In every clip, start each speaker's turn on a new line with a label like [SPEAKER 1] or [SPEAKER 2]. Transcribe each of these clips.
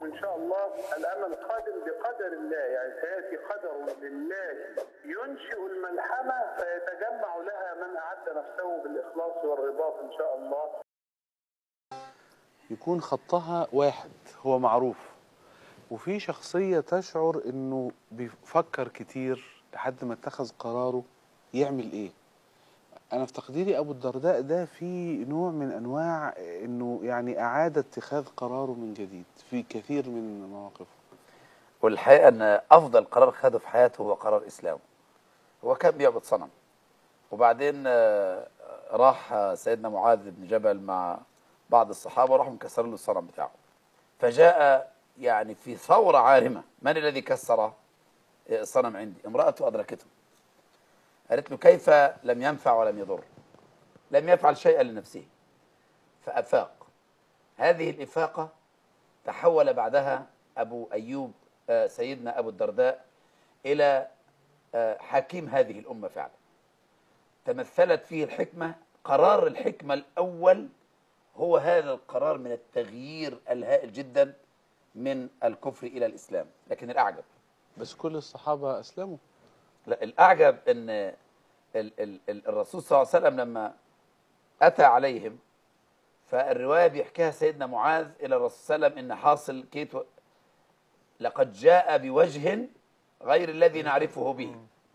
[SPEAKER 1] وان شاء الله الامل قادم بقدر الله يعني سياتي قدر لله ينشئ الملحمه فيتجمع لها من اعد نفسه بالاخلاص والرباط ان شاء الله
[SPEAKER 2] يكون خطها واحد هو معروف وفي شخصية تشعر انه بيفكر كتير لحد ما اتخذ قراره يعمل ايه انا في تقديري ابو الدرداء ده في نوع من انواع انه يعني اعاد اتخاذ قراره من جديد في كثير من مواقفه
[SPEAKER 3] والحقيقه ان افضل قرار خده في حياته هو قرار اسلامه هو كان بيعبد صنم وبعدين آه، راح آه، سيدنا معاذ بن جبل مع بعض الصحابه وراحوا مكسرين له الصنم بتاعه فجاء يعني في ثوره عارمه من الذي كسر آه، الصنم عندي امراته ادركته قالت له كيف لم ينفع ولم يضر لم يفعل شيئا لنفسه فافاق هذه الافاقه تحول بعدها ابو ايوب آه، سيدنا ابو الدرداء الى آه، حكيم هذه الامه فعلا تمثلت فيه الحكمه قرار الحكمه الاول هو هذا القرار من التغيير الهائل جدا من الكفر الى الاسلام لكن الاعجب
[SPEAKER 2] بس كل الصحابة اسلموا
[SPEAKER 3] لا الاعجب ان ال ال ال الرسول صلى الله عليه وسلم لما اتى عليهم فالروايه بيحكيها سيدنا معاذ الى الرسول صلى الله عليه وسلم ان حاصل كيت و- لقد جاء بوجه غير الذي نعرفه به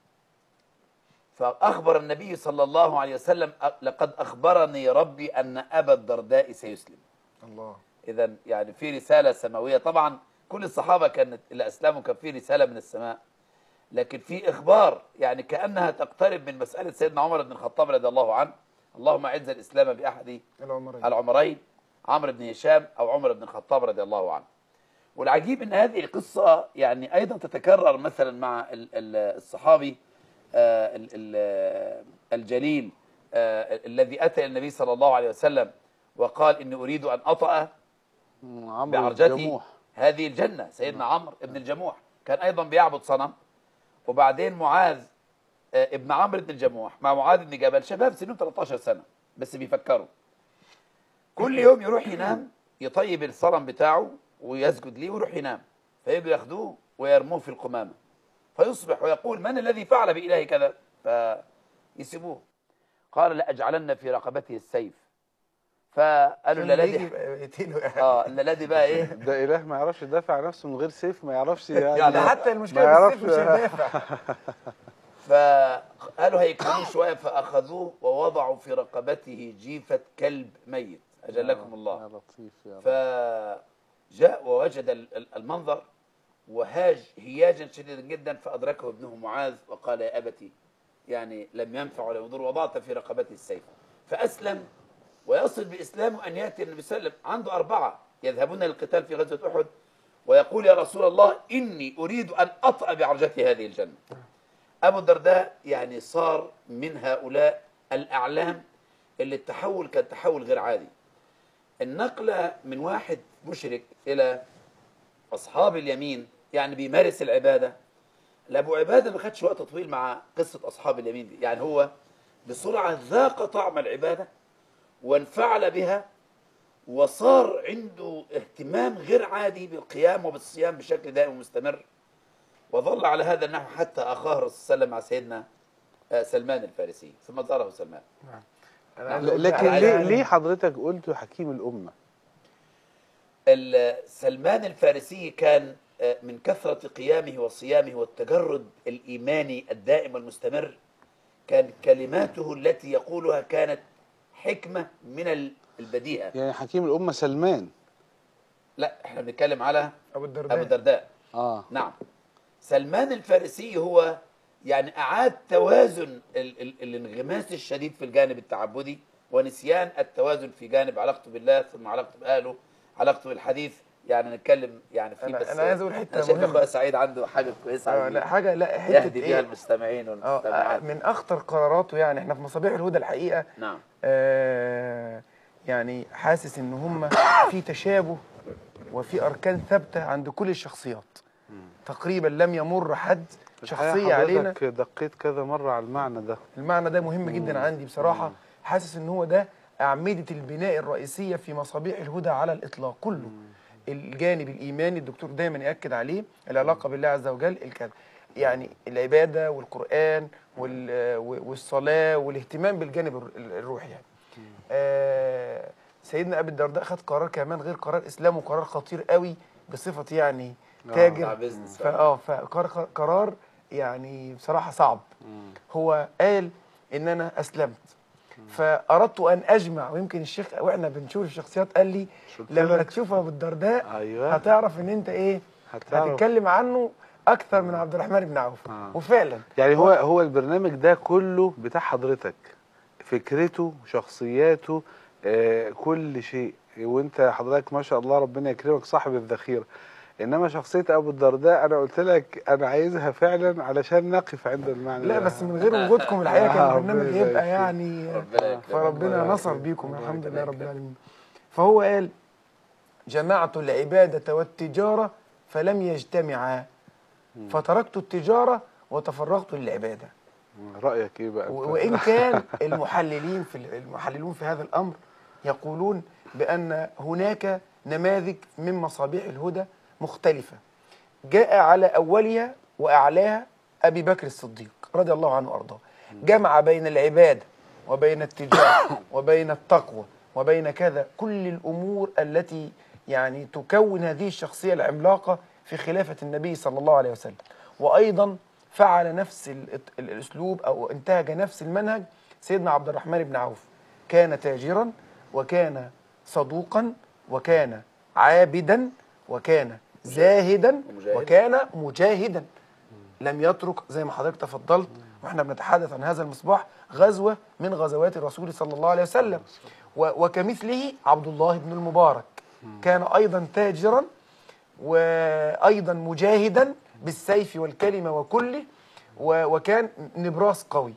[SPEAKER 3] فاخبر النبي صلى الله عليه وسلم أ- لقد اخبرني ربي ان ابا الدرداء سيسلم
[SPEAKER 4] الله
[SPEAKER 3] اذا يعني في رساله سماويه طبعا كل الصحابه كانت اللي اسلموا كان في رساله من السماء لكن في اخبار يعني كانها تقترب من مساله سيدنا عمر بن الخطاب رضي الله عنه اللهم اعز الاسلام باحد
[SPEAKER 4] العمرين
[SPEAKER 3] العمرين عمرو بن هشام او عمر بن الخطاب رضي الله عنه والعجيب ان هذه القصه يعني ايضا تتكرر مثلا مع ال- ال- الصحابي آه، ال- ال- الجليل آه، الذي اتى الى النبي صلى الله عليه وسلم وقال اني اريد ان اطأ
[SPEAKER 2] مم، عمرو
[SPEAKER 3] بعرجتي
[SPEAKER 2] الجموح
[SPEAKER 3] هذه الجنة سيدنا عمرو ابن الجموح كان أيضا بيعبد صنم وبعدين معاذ آه، ابن عمرو بن الجموح مع معاذ بن جبل شباب سنهم 13 سنة بس بيفكروا كل يوم يروح ينام يطيب الصنم بتاعه ويسجد ليه ويروح ينام فيجوا ياخدوه ويرموه في القمامة فيصبح ويقول من الذي فعل بإله كذا فيسيبوه قال لأجعلن في رقبته السيف فقالوا
[SPEAKER 4] اللي
[SPEAKER 3] الليلة
[SPEAKER 4] يجي
[SPEAKER 3] دي
[SPEAKER 4] يقتله
[SPEAKER 3] اه الليلة دي بقى ايه
[SPEAKER 2] ده اله ما يعرفش يدافع عن نفسه من غير سيف ما يعرفش يعني,
[SPEAKER 3] يعني
[SPEAKER 4] ده حتى
[SPEAKER 2] ما
[SPEAKER 4] المشكله
[SPEAKER 2] يعرفش
[SPEAKER 4] بالسيف مش هيدافع
[SPEAKER 3] فقالوا هيكلموه شويه فاخذوه ووضعوا في رقبته جيفه كلب ميت اجلكم
[SPEAKER 2] يا
[SPEAKER 3] الله
[SPEAKER 2] لطيف يا رب
[SPEAKER 3] فجاء ووجد ال- ال- المنظر وهاج هياجا شديدا جدا فادركه ابنه معاذ وقال يا ابتي يعني لم ينفع ولا يضر وضعت في رقبته السيف فاسلم ويصل باسلامه ان ياتي النبي صلى الله عليه وسلم عنده اربعه يذهبون للقتال في غزوه احد ويقول يا رسول الله اني اريد ان اطأ بعرجتي هذه الجنه ابو الدرداء يعني صار من هؤلاء الاعلام اللي التحول كان تحول غير عادي النقله من واحد مشرك الى اصحاب اليمين يعني بيمارس العباده لابو عباده ما خدش وقت طويل مع قصه اصحاب اليمين دي يعني هو بسرعه ذاق طعم العباده وانفعل بها وصار عنده اهتمام غير عادي بالقيام وبالصيام بشكل دائم ومستمر وظل على هذا النحو حتى اخاه الرسول صلى الله عليه وسلم مع سيدنا آه، سلمان الفارسي ثم زاره سلمان
[SPEAKER 4] أنا عايز أقول
[SPEAKER 2] لكن
[SPEAKER 4] على-
[SPEAKER 2] ليه ليه حضرتك قلت حكيم الامه
[SPEAKER 3] ال- سلمان الفارسي كان آه، من كثرة قيامه وصيامه والتجرد الإيماني الدائم والمستمر كان كلماته التي يقولها كانت حكمة من ال- البديهة
[SPEAKER 2] يعني حكيم الامه سلمان
[SPEAKER 3] لا احنا بنتكلم على
[SPEAKER 4] ابو
[SPEAKER 3] أبو
[SPEAKER 4] الدرداء
[SPEAKER 3] الدرداء
[SPEAKER 2] اه
[SPEAKER 3] نعم سلمان الفارسي هو يعني أعاد توازن ال ال الانغماس الشديد في الجانب التعبدي ونسيان التوازن في جانب علاقته بالله ثم علاقته بأهله علاقته بالحديث يعني نتكلم يعني في
[SPEAKER 4] أنا-
[SPEAKER 3] بس
[SPEAKER 4] أنا عايز أقول حتة
[SPEAKER 3] أنا شايف
[SPEAKER 4] مهمة.
[SPEAKER 3] أخويا سعيد عنده حاجة كويسة
[SPEAKER 4] آه
[SPEAKER 3] عايز
[SPEAKER 4] لا حاجه لا حته
[SPEAKER 3] يهدي بها
[SPEAKER 4] ايه
[SPEAKER 3] المستمعين
[SPEAKER 4] اه
[SPEAKER 3] والمستمعات
[SPEAKER 4] من اخطر قراراته يعني احنا في مصابيح الهدى الحقيقه
[SPEAKER 3] نعم
[SPEAKER 4] آه يعني حاسس ان هم في تشابه وفي اركان ثابته عند كل الشخصيات تقريبا لم يمر حد
[SPEAKER 2] الحقيقة
[SPEAKER 4] شخصيه علينا
[SPEAKER 2] حضرتك دقيت كذا مره على المعنى ده
[SPEAKER 4] المعنى ده مهم جدا عندي بصراحه حاسس ان هو ده اعمده البناء الرئيسيه في مصابيح الهدى على الاطلاق كله الجانب الايماني الدكتور دايما ياكد عليه العلاقه بالله عز وجل الكذا يعني العباده والقران وال- والصلاه والاهتمام بالجانب الر- الروحي يعني آه سيدنا ابي الدرداء خد قرار كمان غير قرار اسلام وقرار خطير قوي بصفه يعني
[SPEAKER 3] بتاع
[SPEAKER 4] تاجر
[SPEAKER 3] بيزنس
[SPEAKER 4] فاه فقرار قرار يعني بصراحه صعب هو قال ان انا اسلمت فاردت ان اجمع ويمكن الشيخ واحنا بنشوف الشخصيات قال لي
[SPEAKER 2] قلت
[SPEAKER 4] لما
[SPEAKER 2] لك.
[SPEAKER 4] تشوف ابو الدرداء
[SPEAKER 2] ايوه
[SPEAKER 4] هتعرف ان انت ايه
[SPEAKER 2] هتعرف.
[SPEAKER 4] هتتكلم عنه اكثر من عبد الرحمن بن عوف
[SPEAKER 2] آه.
[SPEAKER 4] وفعلا
[SPEAKER 2] يعني هو هو البرنامج ده كله بتاع حضرتك فكرته شخصياته آه كل شيء وانت حضرتك ما شاء الله ربنا يكرمك صاحب الذخيره انما شخصيه ابو الدرداء انا قلت لك انا عايزها فعلا علشان نقف عند المعنى
[SPEAKER 4] لا
[SPEAKER 2] ده.
[SPEAKER 4] بس من غير وجودكم الحقيقه كان
[SPEAKER 2] آه،
[SPEAKER 4] البرنامج
[SPEAKER 2] ربنا
[SPEAKER 4] يبقى
[SPEAKER 2] يبارك
[SPEAKER 4] يعني
[SPEAKER 3] ربنا يكرمك.
[SPEAKER 4] فربنا
[SPEAKER 2] الله
[SPEAKER 4] نصر
[SPEAKER 2] يكرمك.
[SPEAKER 4] بيكم
[SPEAKER 2] الله
[SPEAKER 4] الحمد لله
[SPEAKER 3] يكرمك.
[SPEAKER 4] رب العالمين فهو قال جمعت العبادة والتجارة فلم يجتمعا فتركت التجارة وتفرغت للعبادة
[SPEAKER 2] رايك ايه بقى
[SPEAKER 4] و-
[SPEAKER 2] أنت؟
[SPEAKER 4] وإن كان المحللين في ال- المحللون في هذا الأمر يقولون بأن هناك نماذج من مصابيح الهدى مختلفة جاء على أولها وأعلاها أبي بكر الصديق رضي الله عنه وأرضاه جمع بين العبادة وبين التجارة وبين التقوى وبين كذا كل الأمور التي يعني تكون هذه الشخصية العملاقة في خلافة النبي صلى الله عليه وسلم وأيضا فعل نفس ال- ال- الأسلوب أو انتهج نفس المنهج سيدنا عبد الرحمن بن عوف كان تاجرا وكان صدوقا وكان عابدا وكان زاهدا
[SPEAKER 3] ومجاهد.
[SPEAKER 4] وكان مجاهدا لم يترك زي ما حضرتك تفضلت واحنا بنتحدث عن هذا المصباح غزوه من غزوات الرسول صلى الله عليه وسلم و- وكمثله عبد الله بن المبارك كان ايضا تاجرا وايضا مجاهدا بالسيف والكلمه وكله و- وكان نبراس قوي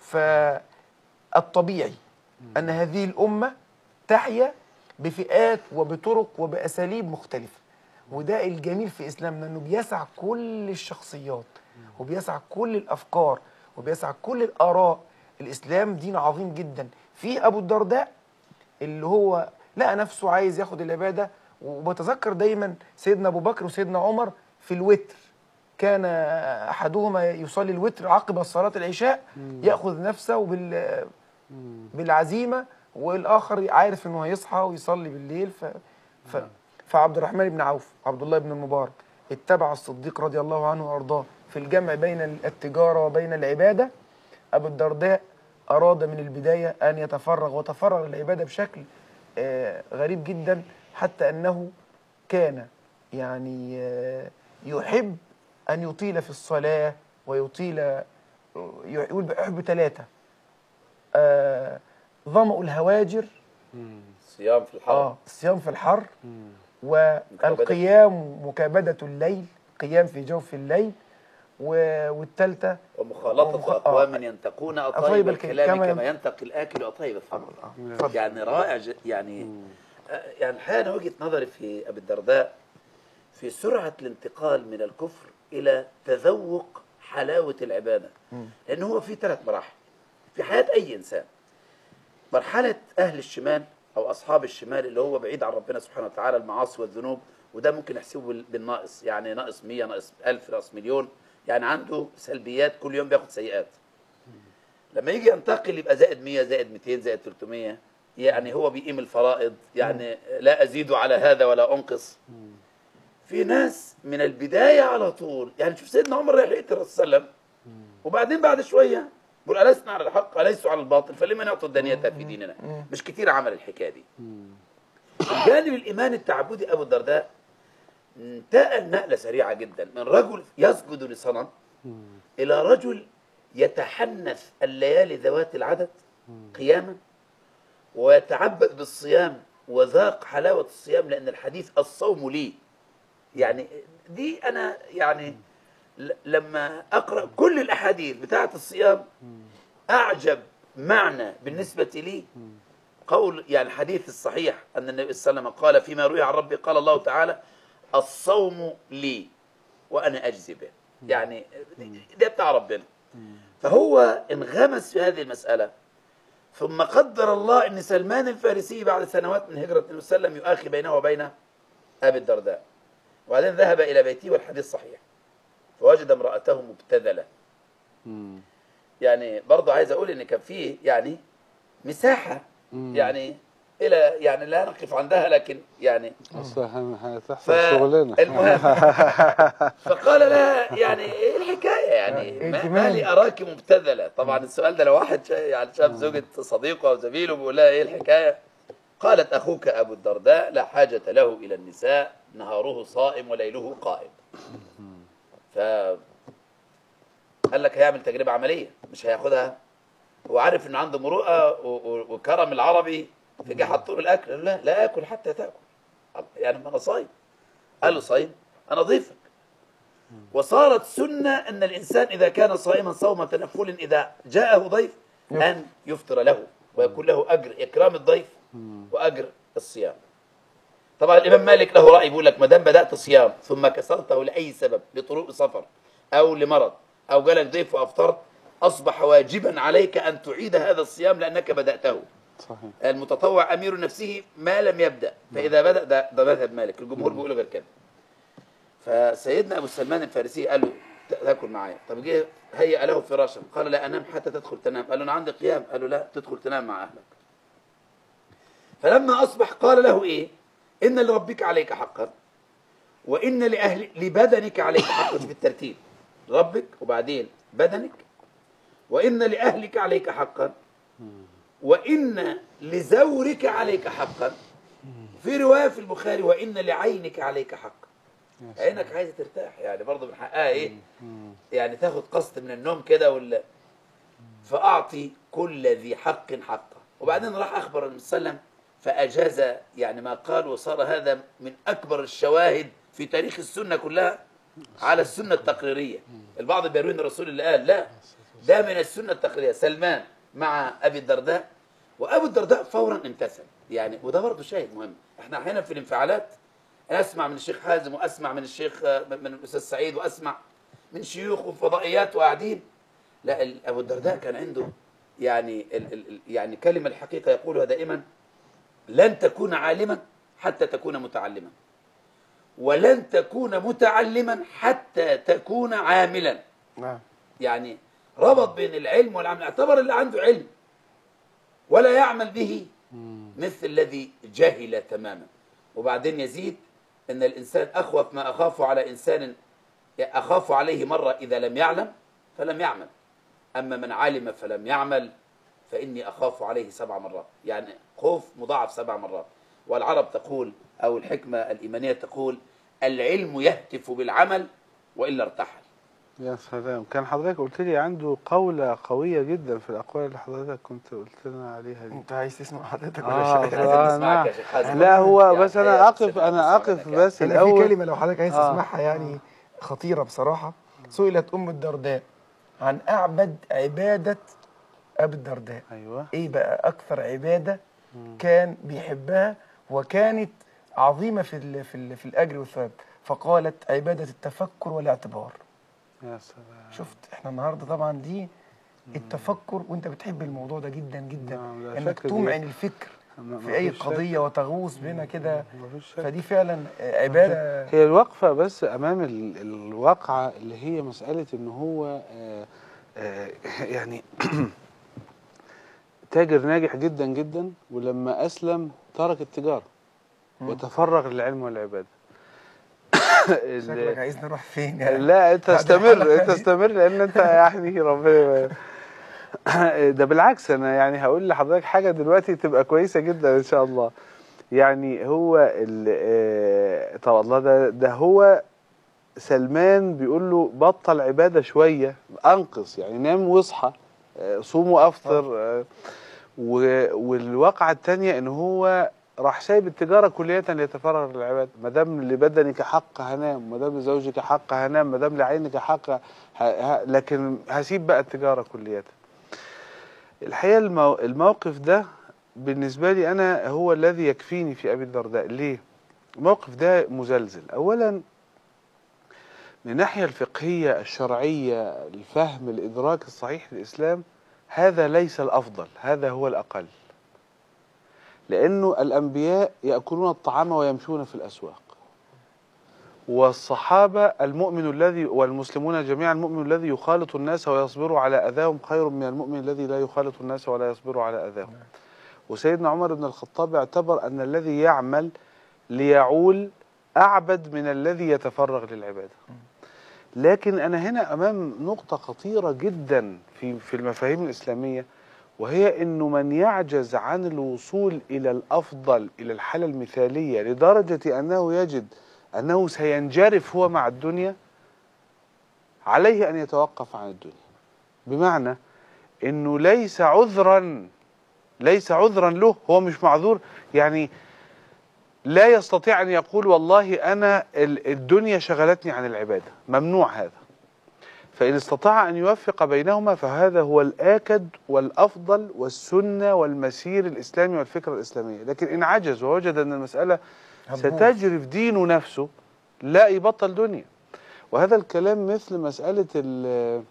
[SPEAKER 4] فالطبيعي ان هذه الامه تحيا بفئات وبطرق وباساليب مختلفه وده الجميل في اسلامنا انه بيسع كل الشخصيات وبيسع كل الافكار وبيسع كل الاراء الاسلام دين عظيم جدا في ابو الدرداء اللي هو لقى نفسه عايز ياخد العباده وبتذكر دايما سيدنا ابو بكر وسيدنا عمر في الوتر كان احدهما يصلي الوتر عقب صلاه العشاء ياخذ نفسه بال بالعزيمه والاخر عارف انه هيصحى ويصلي بالليل ف... ف... فعبد الرحمن بن عوف عبد الله بن المبارك اتبع الصديق رضي الله عنه وارضاه في الجمع بين التجاره وبين العباده ابو الدرداء اراد من البدايه ان يتفرغ وتفرغ للعباده بشكل آه، غريب جدا حتى انه كان يعني آه، يحب ان يطيل في الصلاه ويطيل آه، يقول يحب ثلاثه آه، ظمأ الهواجر
[SPEAKER 3] صيام في الحرم
[SPEAKER 4] اه الصيام في الحر والقيام مكابدة الليل قيام في جوف الليل و- والثالثة
[SPEAKER 3] ومخالطة
[SPEAKER 4] ومخ-
[SPEAKER 3] أقوام
[SPEAKER 4] آه.
[SPEAKER 3] ينتقون
[SPEAKER 4] أطيب
[SPEAKER 3] أطيب
[SPEAKER 4] الك-
[SPEAKER 3] الكلام
[SPEAKER 4] كما
[SPEAKER 3] كما ينتقي الآكل أطيب الثمر
[SPEAKER 4] اتفضل.
[SPEAKER 3] يعني رائع ج- يعني آه، يعني الحقيقة أنا وجهة نظري في أبي الدرداء في سرعة الانتقال من الكفر إلى تذوق حلاوة العبادة لأن هو في ثلاث مراحل في حياة أي إنسان مرحلة أهل الشمال أو أصحاب الشمال اللي هو بعيد عن ربنا سبحانه وتعالى المعاصي والذنوب وده ممكن نحسبه بال- بالناقص يعني ناقص 100 ناقص 1000 ناقص مليون يعني عنده سلبيات كل يوم بياخد سيئات لما يجي ينتقل يبقى زائد 100 زائد 200 زائد 300 يعني هو بيقيم الفرائض يعني لا أزيد على هذا ولا أنقص في ناس من البداية على طول يعني شوف سيدنا عمر رايح يقتل الرسول صلى الله عليه وسلم وبعدين بعد شوية بيقول ألسنا على الحق أليسوا على الباطل فلما نعطوا الدنيا في ديننا مش كتير عمل الحكاية دي الجانب الإيمان التعبدي أبو الدرداء انتقل نقلة سريعة جدا من رجل يسجد لصنم إلى رجل يتحنث الليالي ذوات العدد قياما ويتعبد بالصيام وذاق حلاوة الصيام لأن الحديث الصوم لي يعني دي أنا يعني ل- لما أقرأ كل الأحاديث بتاعة الصيام أعجب معنى بالنسبة لي قول يعني الحديث الصحيح أن النبي صلى الله عليه وسلم قال فيما روي عن ربي قال الله تعالى الصوم لي وأنا أجزي به يعني ده بتاع ربنا فهو انغمس في هذه المسألة ثم قدر الله أن سلمان الفارسي بعد سنوات من هجرة النبي صلى الله عليه وسلم يؤاخي بينه وبين أبي الدرداء وبعدين ذهب إلى بيته والحديث صحيح فوجد امرأته مبتذلة
[SPEAKER 2] مم.
[SPEAKER 3] يعني برضه عايز أقول إن كان فيه يعني مساحة
[SPEAKER 2] مم.
[SPEAKER 3] يعني إلى يعني لا نقف عندها لكن يعني
[SPEAKER 2] اصل هن- هتحصل شغلنا
[SPEAKER 3] فالمهم فقال لها يعني ايه الحكايه يعني ما, ما لي اراك مبتذله طبعا السؤال ده لو واحد شا- يعني شاف زوجة صديقه او زميله بيقول لها ايه الحكايه قالت اخوك ابو الدرداء لا حاجه له الى النساء نهاره صائم وليله قائم ف قال لك هيعمل تجربه عمليه مش هياخدها هو عارف انه عنده مروءه و- و- وكرم العربي فجاه حط له الاكل قال لا لا اكل حتى تاكل يعني ما انا صايم قال له صايم انا ضيفك وصارت سنه ان الانسان اذا كان صائما صوم تنفل اذا جاءه ضيف ان يفطر له ويكون له اجر اكرام الضيف واجر الصيام طبعا الامام مالك له راي بيقول لك ما دام بدات صيام ثم كسرته لاي سبب لطروق سفر او لمرض او جالك ضيف وافطرت اصبح واجبا عليك ان تعيد هذا الصيام لانك بداته
[SPEAKER 2] صحيح
[SPEAKER 3] المتطوع امير نفسه ما لم يبدا فاذا بدا ده, ده مذهب مالك الجمهور بيقولوا غير كده فسيدنا ابو سلمان الفارسي قال له "ت- تاكل معايا طب جه هيأ له فراشا قال لا انام حتى تدخل تنام قال له انا عندي قيام قال له لا تدخل تنام مع اهلك فلما اصبح قال له ايه ان لربك عليك حقا وان لاهل لبدنك عليك حقا في الترتيب ربك وبعدين بدنك وان لاهلك عليك حقا وإن لزورك عليك حقا في رواية في البخاري وإن لعينك عليك حقا عينك عايزة ترتاح يعني برضه من حقها إيه يعني تاخد قسط من النوم كده ولا فأعطي كل ذي حق حقه وبعدين راح أخبر النبي صلى الله عليه وسلم فأجاز يعني ما قال وصار هذا من أكبر الشواهد في تاريخ السنة كلها على السنة التقريرية البعض بيروي ان الرسول اللي قال لا ده من السنة التقريرية سلمان مع أبي الدرداء وأبو الدرداء فورا امتثل يعني وده برضه شاهد مهم احنا أحيانا في الانفعالات أنا أسمع من الشيخ حازم وأسمع من الشيخ من الأستاذ سعيد وأسمع من شيوخ وفضائيات وقاعدين لا ال- أبو الدرداء كان عنده يعني ال ال ال- يعني كلمة الحقيقة يقولها دائما لن تكون عالما حتى تكون متعلما ولن تكون متعلما حتى تكون عاملا
[SPEAKER 4] نعم
[SPEAKER 3] يعني ربط بين العلم والعمل اعتبر اللي عنده علم ولا يعمل به مثل الذي جهل تماما وبعدين يزيد ان الانسان اخوف ما اخاف على انسان اخاف عليه مره اذا لم يعلم فلم يعمل اما من علم فلم يعمل فاني اخاف عليه سبع مرات يعني خوف مضاعف سبع مرات والعرب تقول او الحكمه الايمانيه تقول العلم يهتف بالعمل والا ارتحل
[SPEAKER 2] يا سلام كان حضرتك قلت لي عنده قولة قوية جدا في الأقوال اللي حضرتك كنت قلت لنا عليها دي
[SPEAKER 4] انت عايز تسمع حضرتك
[SPEAKER 2] آه
[SPEAKER 4] ولا شيء
[SPEAKER 3] لازم
[SPEAKER 2] آه،
[SPEAKER 3] نسمعك
[SPEAKER 2] نعم.
[SPEAKER 3] يا شيخ حازم.
[SPEAKER 2] لا هو
[SPEAKER 3] يعني
[SPEAKER 2] بس
[SPEAKER 3] هي
[SPEAKER 2] أنا أقف
[SPEAKER 3] بصفة
[SPEAKER 2] أنا أقف
[SPEAKER 3] مساعدة
[SPEAKER 2] بس
[SPEAKER 4] انا في
[SPEAKER 2] الأول
[SPEAKER 4] كلمه لو حضرتك عايز
[SPEAKER 2] آه.
[SPEAKER 4] تسمعها يعني خطيره بصراحه سئلت ام الدرداء عن اعبد عباده ابي الدرداء
[SPEAKER 2] أيوه
[SPEAKER 4] ايه بقى اكثر عباده كان بيحبها وكانت عظيمه في ال في ال في الاجر والثواب فقالت عباده التفكر والاعتبار
[SPEAKER 2] يا سلام
[SPEAKER 4] شفت احنا النهارده طبعا دي التفكر وانت بتحب الموضوع ده جدا جدا
[SPEAKER 2] نعم، لا
[SPEAKER 4] انك
[SPEAKER 2] شك دي-
[SPEAKER 4] تمعن الفكر
[SPEAKER 2] ما-
[SPEAKER 4] في اي
[SPEAKER 2] مفيش شك.
[SPEAKER 4] قضيه وتغوص بينا كده
[SPEAKER 2] مفيش شك.
[SPEAKER 4] فدي فعلا عباده
[SPEAKER 2] هي الوقفة بس أمام ال- الواقعة اللي هي مسألة إن هو آه، آه، يعني تاجر ناجح جدا جدا ولما أسلم ترك التجارة وتفرغ للعلم والعبادة ال-
[SPEAKER 4] شكلك عايز نروح فين يعني
[SPEAKER 2] لا انت
[SPEAKER 4] بعد
[SPEAKER 2] استمر
[SPEAKER 4] الحلقة
[SPEAKER 2] انت
[SPEAKER 4] دي.
[SPEAKER 2] استمر لان انت يعني ربنا ده بالعكس انا يعني هقول لحضرتك حاجه دلوقتي تبقى كويسه جدا ان شاء الله يعني هو ال آه، طب الله ده ده هو سلمان بيقول له بطل عباده شويه انقص يعني نام واصحى آه، صوم وافطر آه، و- والواقعه الثانيه ان هو راح سايب التجاره كليه ليتفرغ للعباده ما دام لبدنك حق هنام ما دام لزوجك حق هنام ما دام لعينك حق ه... ه... لكن هسيب بقى التجاره كليه الحقيقه المو... الموقف ده بالنسبه لي انا هو الذي يكفيني في ابي الدرداء ليه الموقف ده مزلزل اولا من الناحيه الفقهيه الشرعيه الفهم الادراك الصحيح للاسلام هذا ليس الافضل هذا هو الاقل لانه الانبياء ياكلون الطعام ويمشون في الاسواق والصحابة المؤمن الذي والمسلمون جميعا المؤمن الذي يخالط الناس ويصبر على أذاهم خير من المؤمن الذي لا يخالط الناس ولا يصبر على أذاهم وسيدنا عمر بن الخطاب اعتبر أن الذي يعمل ليعول أعبد من الذي يتفرغ للعبادة لكن أنا هنا أمام نقطة خطيرة جدا في في المفاهيم الإسلامية وهي أنه من يعجز عن الوصول إلى الأفضل إلى الحالة المثالية لدرجة أنه يجد أنه سينجرف هو مع الدنيا عليه أن يتوقف عن الدنيا بمعنى أنه ليس عذرا ليس عذرا له هو مش معذور يعني لا يستطيع أن يقول والله أنا ال- الدنيا شغلتني عن العبادة ممنوع هذا فإن استطاع أن يوفق بينهما فهذا هو الآكد والأفضل والسنة والمسير الإسلامي والفكرة الإسلامية لكن إن عجز ووجد أن المسألة
[SPEAKER 4] هتبوظ.
[SPEAKER 2] ستجرف دينه نفسه لا يبطل دنيا وهذا الكلام مثل مسألة ال-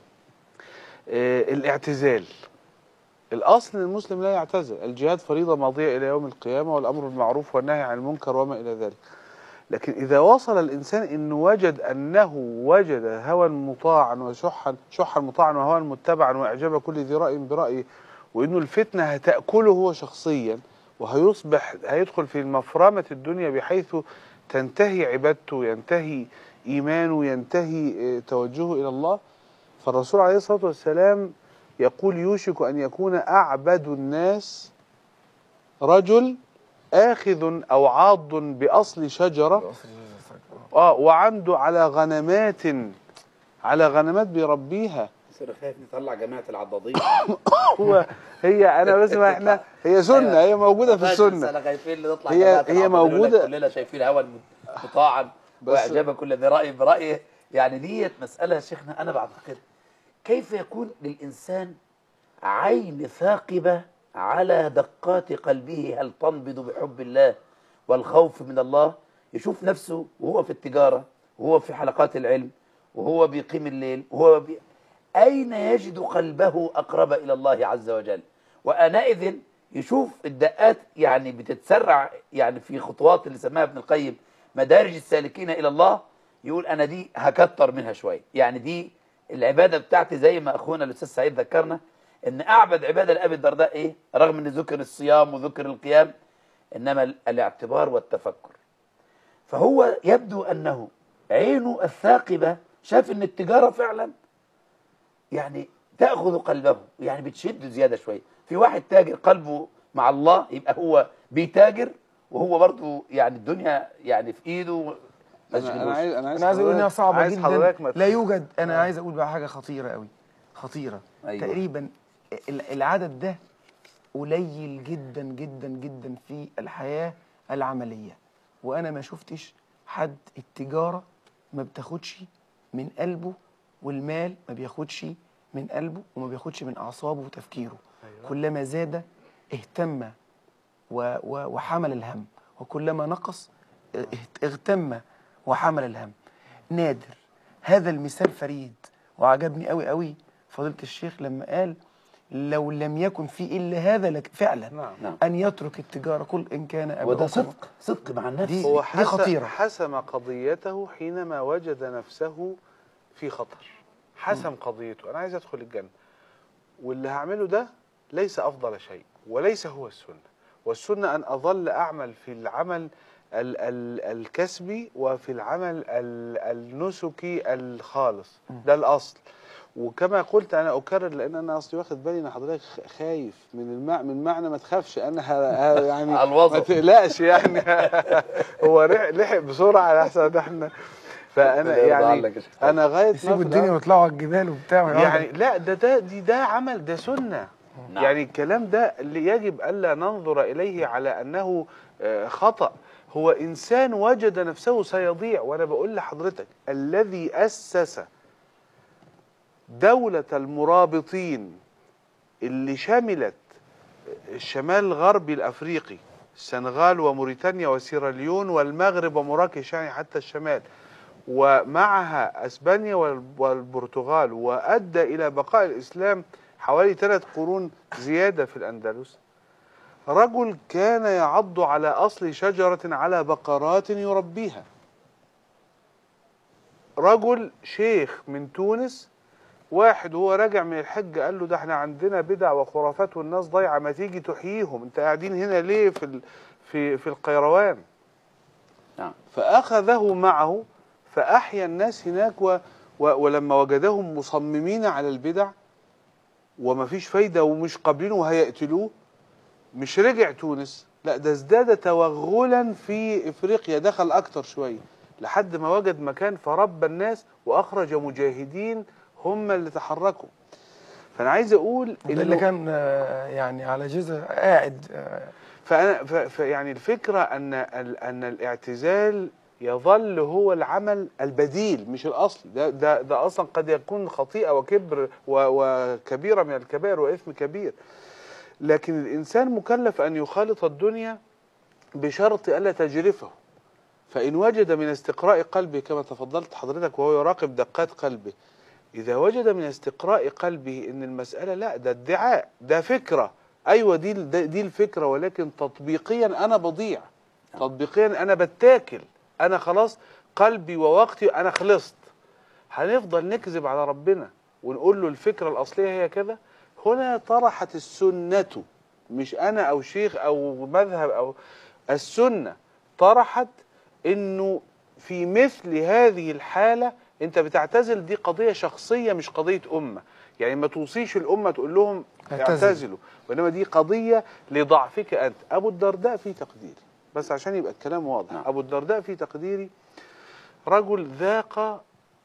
[SPEAKER 2] آه، الاعتزال الأصل أن المسلم لا يعتزل الجهاد فريضة ماضية إلى يوم القيامة والأمر بالمعروف والنهي عن المنكر وما إلى ذلك لكن إذا وصل الإنسان أنه وجد أنه وجد هوى مطاعا وشحا شحا مطاعا وهوى متبعا وإعجاب كل ذي رأي برأيه وأنه الفتنة هتأكله هو شخصيا وهيصبح هيدخل في مفرمة الدنيا بحيث تنتهي عبادته ينتهي إيمانه ينتهي آه، توجهه إلى الله فالرسول عليه الصلاة والسلام يقول يوشك أن يكون أعبد الناس رجل آخذ أو عاض بأصل شجرة آه وعنده على غنمات على غنمات بيربيها
[SPEAKER 3] يصير خايف نطلع جماعه العضاضين
[SPEAKER 2] هو هي أنا بس ما إحنا هي سنة هي موجودة في السنة
[SPEAKER 3] انا خايفين نطلع
[SPEAKER 2] هي-
[SPEAKER 3] جماعة
[SPEAKER 2] هي
[SPEAKER 3] العضاضين يقول لك
[SPEAKER 2] موجودة.
[SPEAKER 3] كلنا شايفين هوا مطاعا
[SPEAKER 2] بس-
[SPEAKER 3] واعجاب كل ذي راي برايه يعني ديت مساله يا شيخنا انا بعتقد كيف يكون للانسان عين ثاقبه على دقات قلبه هل تنبض بحب الله والخوف من الله يشوف نفسه وهو في التجاره وهو في حلقات العلم وهو بيقيم الليل وهو بي... أين يجد قلبه أقرب إلى الله عز وجل وأنئذ يشوف الدقات يعني بتتسرع يعني في خطوات اللي سماها ابن القيم مدارج السالكين إلى الله يقول أنا دي هكتر منها شوية يعني دي العبادة بتاعتي زي ما أخونا الأستاذ سعيد ذكرنا إن أعبد عبادة لأبي الدرداء إيه رغم أن ذكر الصيام وذكر القيام إنما ال- الاعتبار والتفكر فهو يبدو أنه عينه الثاقبة شاف أن التجارة فعلا يعني تأخذ قلبه يعني بتشد زيادة شوية في واحد تاجر قلبه مع الله يبقى هو بيتاجر وهو برضه يعني الدنيا يعني في ايده
[SPEAKER 2] أنا أنا عايز أنا عايز
[SPEAKER 4] انا عايز اقول انها
[SPEAKER 2] حضرتك-
[SPEAKER 4] صعبه
[SPEAKER 2] عايز
[SPEAKER 4] جدا
[SPEAKER 2] حضرتك ما
[SPEAKER 4] لا يوجد انا عايز اقول بقى حاجه خطيره قوي خطيره
[SPEAKER 3] أيوة.
[SPEAKER 4] تقريبا ال- العدد ده قليل جدا جدا جدا في الحياه العمليه وانا ما شفتش حد التجاره ما بتاخدش من قلبه والمال ما بياخدش من قلبه وما بياخدش من اعصابه وتفكيره كلما زاد اهتم و- و- وحمل الهم وكلما نقص اهت- اغتم وحمل الهم نادر هذا المثال فريد وعجبني قوي قوي فضيلة الشيخ لما قال لو لم يكن في إلا هذا لك فعلا
[SPEAKER 2] نعم.
[SPEAKER 3] نعم.
[SPEAKER 4] أن يترك التجارة قل إن كان أبوكم
[SPEAKER 3] وده صدق صدق مع النفس
[SPEAKER 4] دي-
[SPEAKER 2] هو
[SPEAKER 4] دي
[SPEAKER 2] حسم,
[SPEAKER 4] خطيرة.
[SPEAKER 2] حسم قضيته حينما وجد نفسه في خطر حسم قضيته أنا عايز أدخل الجنة واللي هعمله ده ليس أفضل شيء وليس هو السنة والسنة أن أظل أعمل في العمل ال ال الكسبي وفي العمل ال النسكي الخالص ده الأصل وكما قلت انا اكرر لان انا اصلي واخد بالي ان حضرتك خايف من المع... من معنى ما تخافش انا ه... ه... يعني
[SPEAKER 3] على الوظف.
[SPEAKER 2] ما تقلقش يعني هو رح- لحق بسرعه احسن احنا فانا
[SPEAKER 3] ربنا يرضى
[SPEAKER 2] يعني
[SPEAKER 3] عنك يا شيخ.
[SPEAKER 2] انا غايه ما
[SPEAKER 4] يسيبوا
[SPEAKER 2] في
[SPEAKER 4] الدنيا
[SPEAKER 2] الأمر-
[SPEAKER 4] ويطلعوا على الجبال وبتاع
[SPEAKER 2] يعني لا ده ده دي ده عمل ده سنه
[SPEAKER 3] نعم.
[SPEAKER 2] يعني الكلام ده اللي يجب الا ننظر اليه على انه آه، خطا هو انسان وجد نفسه سيضيع وانا بقول لحضرتك الذي اسس دوله المرابطين اللي شملت الشمال الغربي الافريقي السنغال وموريتانيا وسيراليون والمغرب ومراكش يعني حتى الشمال ومعها اسبانيا وال- والبرتغال وادى الى بقاء الاسلام حوالي ثلاث قرون زياده في الاندلس رجل كان يعض على اصل شجره على بقرات يربيها رجل شيخ من تونس واحد وهو راجع من الحج قال له ده احنا عندنا بدع وخرافات والناس ضايعه ما تيجي تحييهم انت قاعدين هنا ليه في ال... في في القيروان
[SPEAKER 3] نعم
[SPEAKER 2] فأخذه معه فأحيا الناس هناك و و ولما وجدهم مصممين على البدع وما فيش فايدة ومش قابلينه وهيقتلوه مش رجع تونس لا ده ازداد توغلا في افريقيا دخل اكتر شوية لحد ما وجد مكان فربى الناس واخرج مجاهدين هم اللي تحركوا فانا عايز اقول
[SPEAKER 4] ده اللي كان آه، يعني على جزء قاعد آه،
[SPEAKER 2] فأنا ف- فيعني الفكرة أن ال- أن الاعتزال يظل هو العمل البديل مش الأصلي ده ده ده أصلا قد يكون خطيئة وكبر و- وكبيرة من الكبائر وإثم كبير لكن الإنسان مكلف أن يخالط الدنيا بشرط ألا تجرفه فإن وجد من استقراء قلبه كما تفضلت حضرتك وهو يراقب دقات قلبه إذا وجد من استقراء قلبه إن المسألة لا ده ادعاء ده فكرة أيوة دي ده- دي الفكرة ولكن تطبيقيا أنا بضيع تطبيقيا أنا بتاكل أنا خلاص قلبي ووقتي أنا خلصت هنفضل نكذب على ربنا ونقول له الفكرة الأصلية هي كذا هنا طرحت السنة مش أنا أو شيخ أو مذهب أو السنة طرحت إنه في مثل هذه الحالة أنت بتعتزل دي قضية شخصية مش قضية أمة يعني ما توصيش الأمة تقول لهم
[SPEAKER 4] اعتزل.
[SPEAKER 2] اعتزلوا وإنما دي قضية لضعفك أنت أبو الدرداء في تقديري بس عشان يبقى الكلام واضح
[SPEAKER 3] نعم.
[SPEAKER 2] أبو الدرداء في تقديري رجل ذاق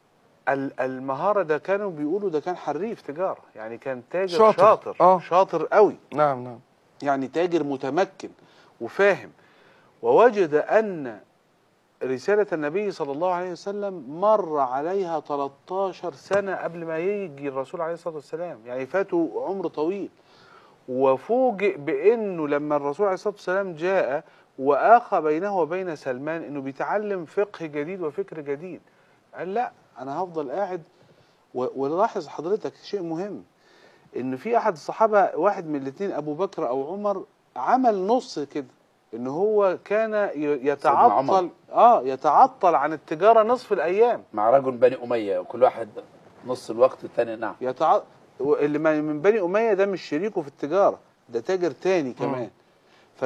[SPEAKER 2] ال- المهارة ده كانوا بيقولوا ده كان حريف تجارة يعني كان تاجر
[SPEAKER 4] شاطر.
[SPEAKER 2] شاطر,
[SPEAKER 4] آه.
[SPEAKER 2] شاطر قوي
[SPEAKER 4] نعم نعم
[SPEAKER 2] يعني تاجر متمكن وفاهم ووجد أن رسالة النبي صلى الله عليه وسلم مر عليها 13 سنة قبل ما يجي الرسول عليه الصلاة والسلام يعني فاتوا عمر طويل وفوجئ بأنه لما الرسول عليه الصلاة والسلام جاء وآخى بينه وبين سلمان أنه بيتعلم فقه جديد وفكر جديد قال لا أنا هفضل قاعد و- ولاحظ حضرتك شيء مهم ان في احد الصحابه واحد من الاثنين ابو بكر او عمر عمل نص كده ان هو كان ي- يتعطل
[SPEAKER 3] عمر.
[SPEAKER 2] اه يتعطل عن التجاره نصف الايام
[SPEAKER 3] مع رجل بني أمية كل واحد نص الوقت والثاني نعم
[SPEAKER 2] يتع... اللي ما- من بني اميه ده مش شريكه في التجاره ده تاجر تاني كمان ف...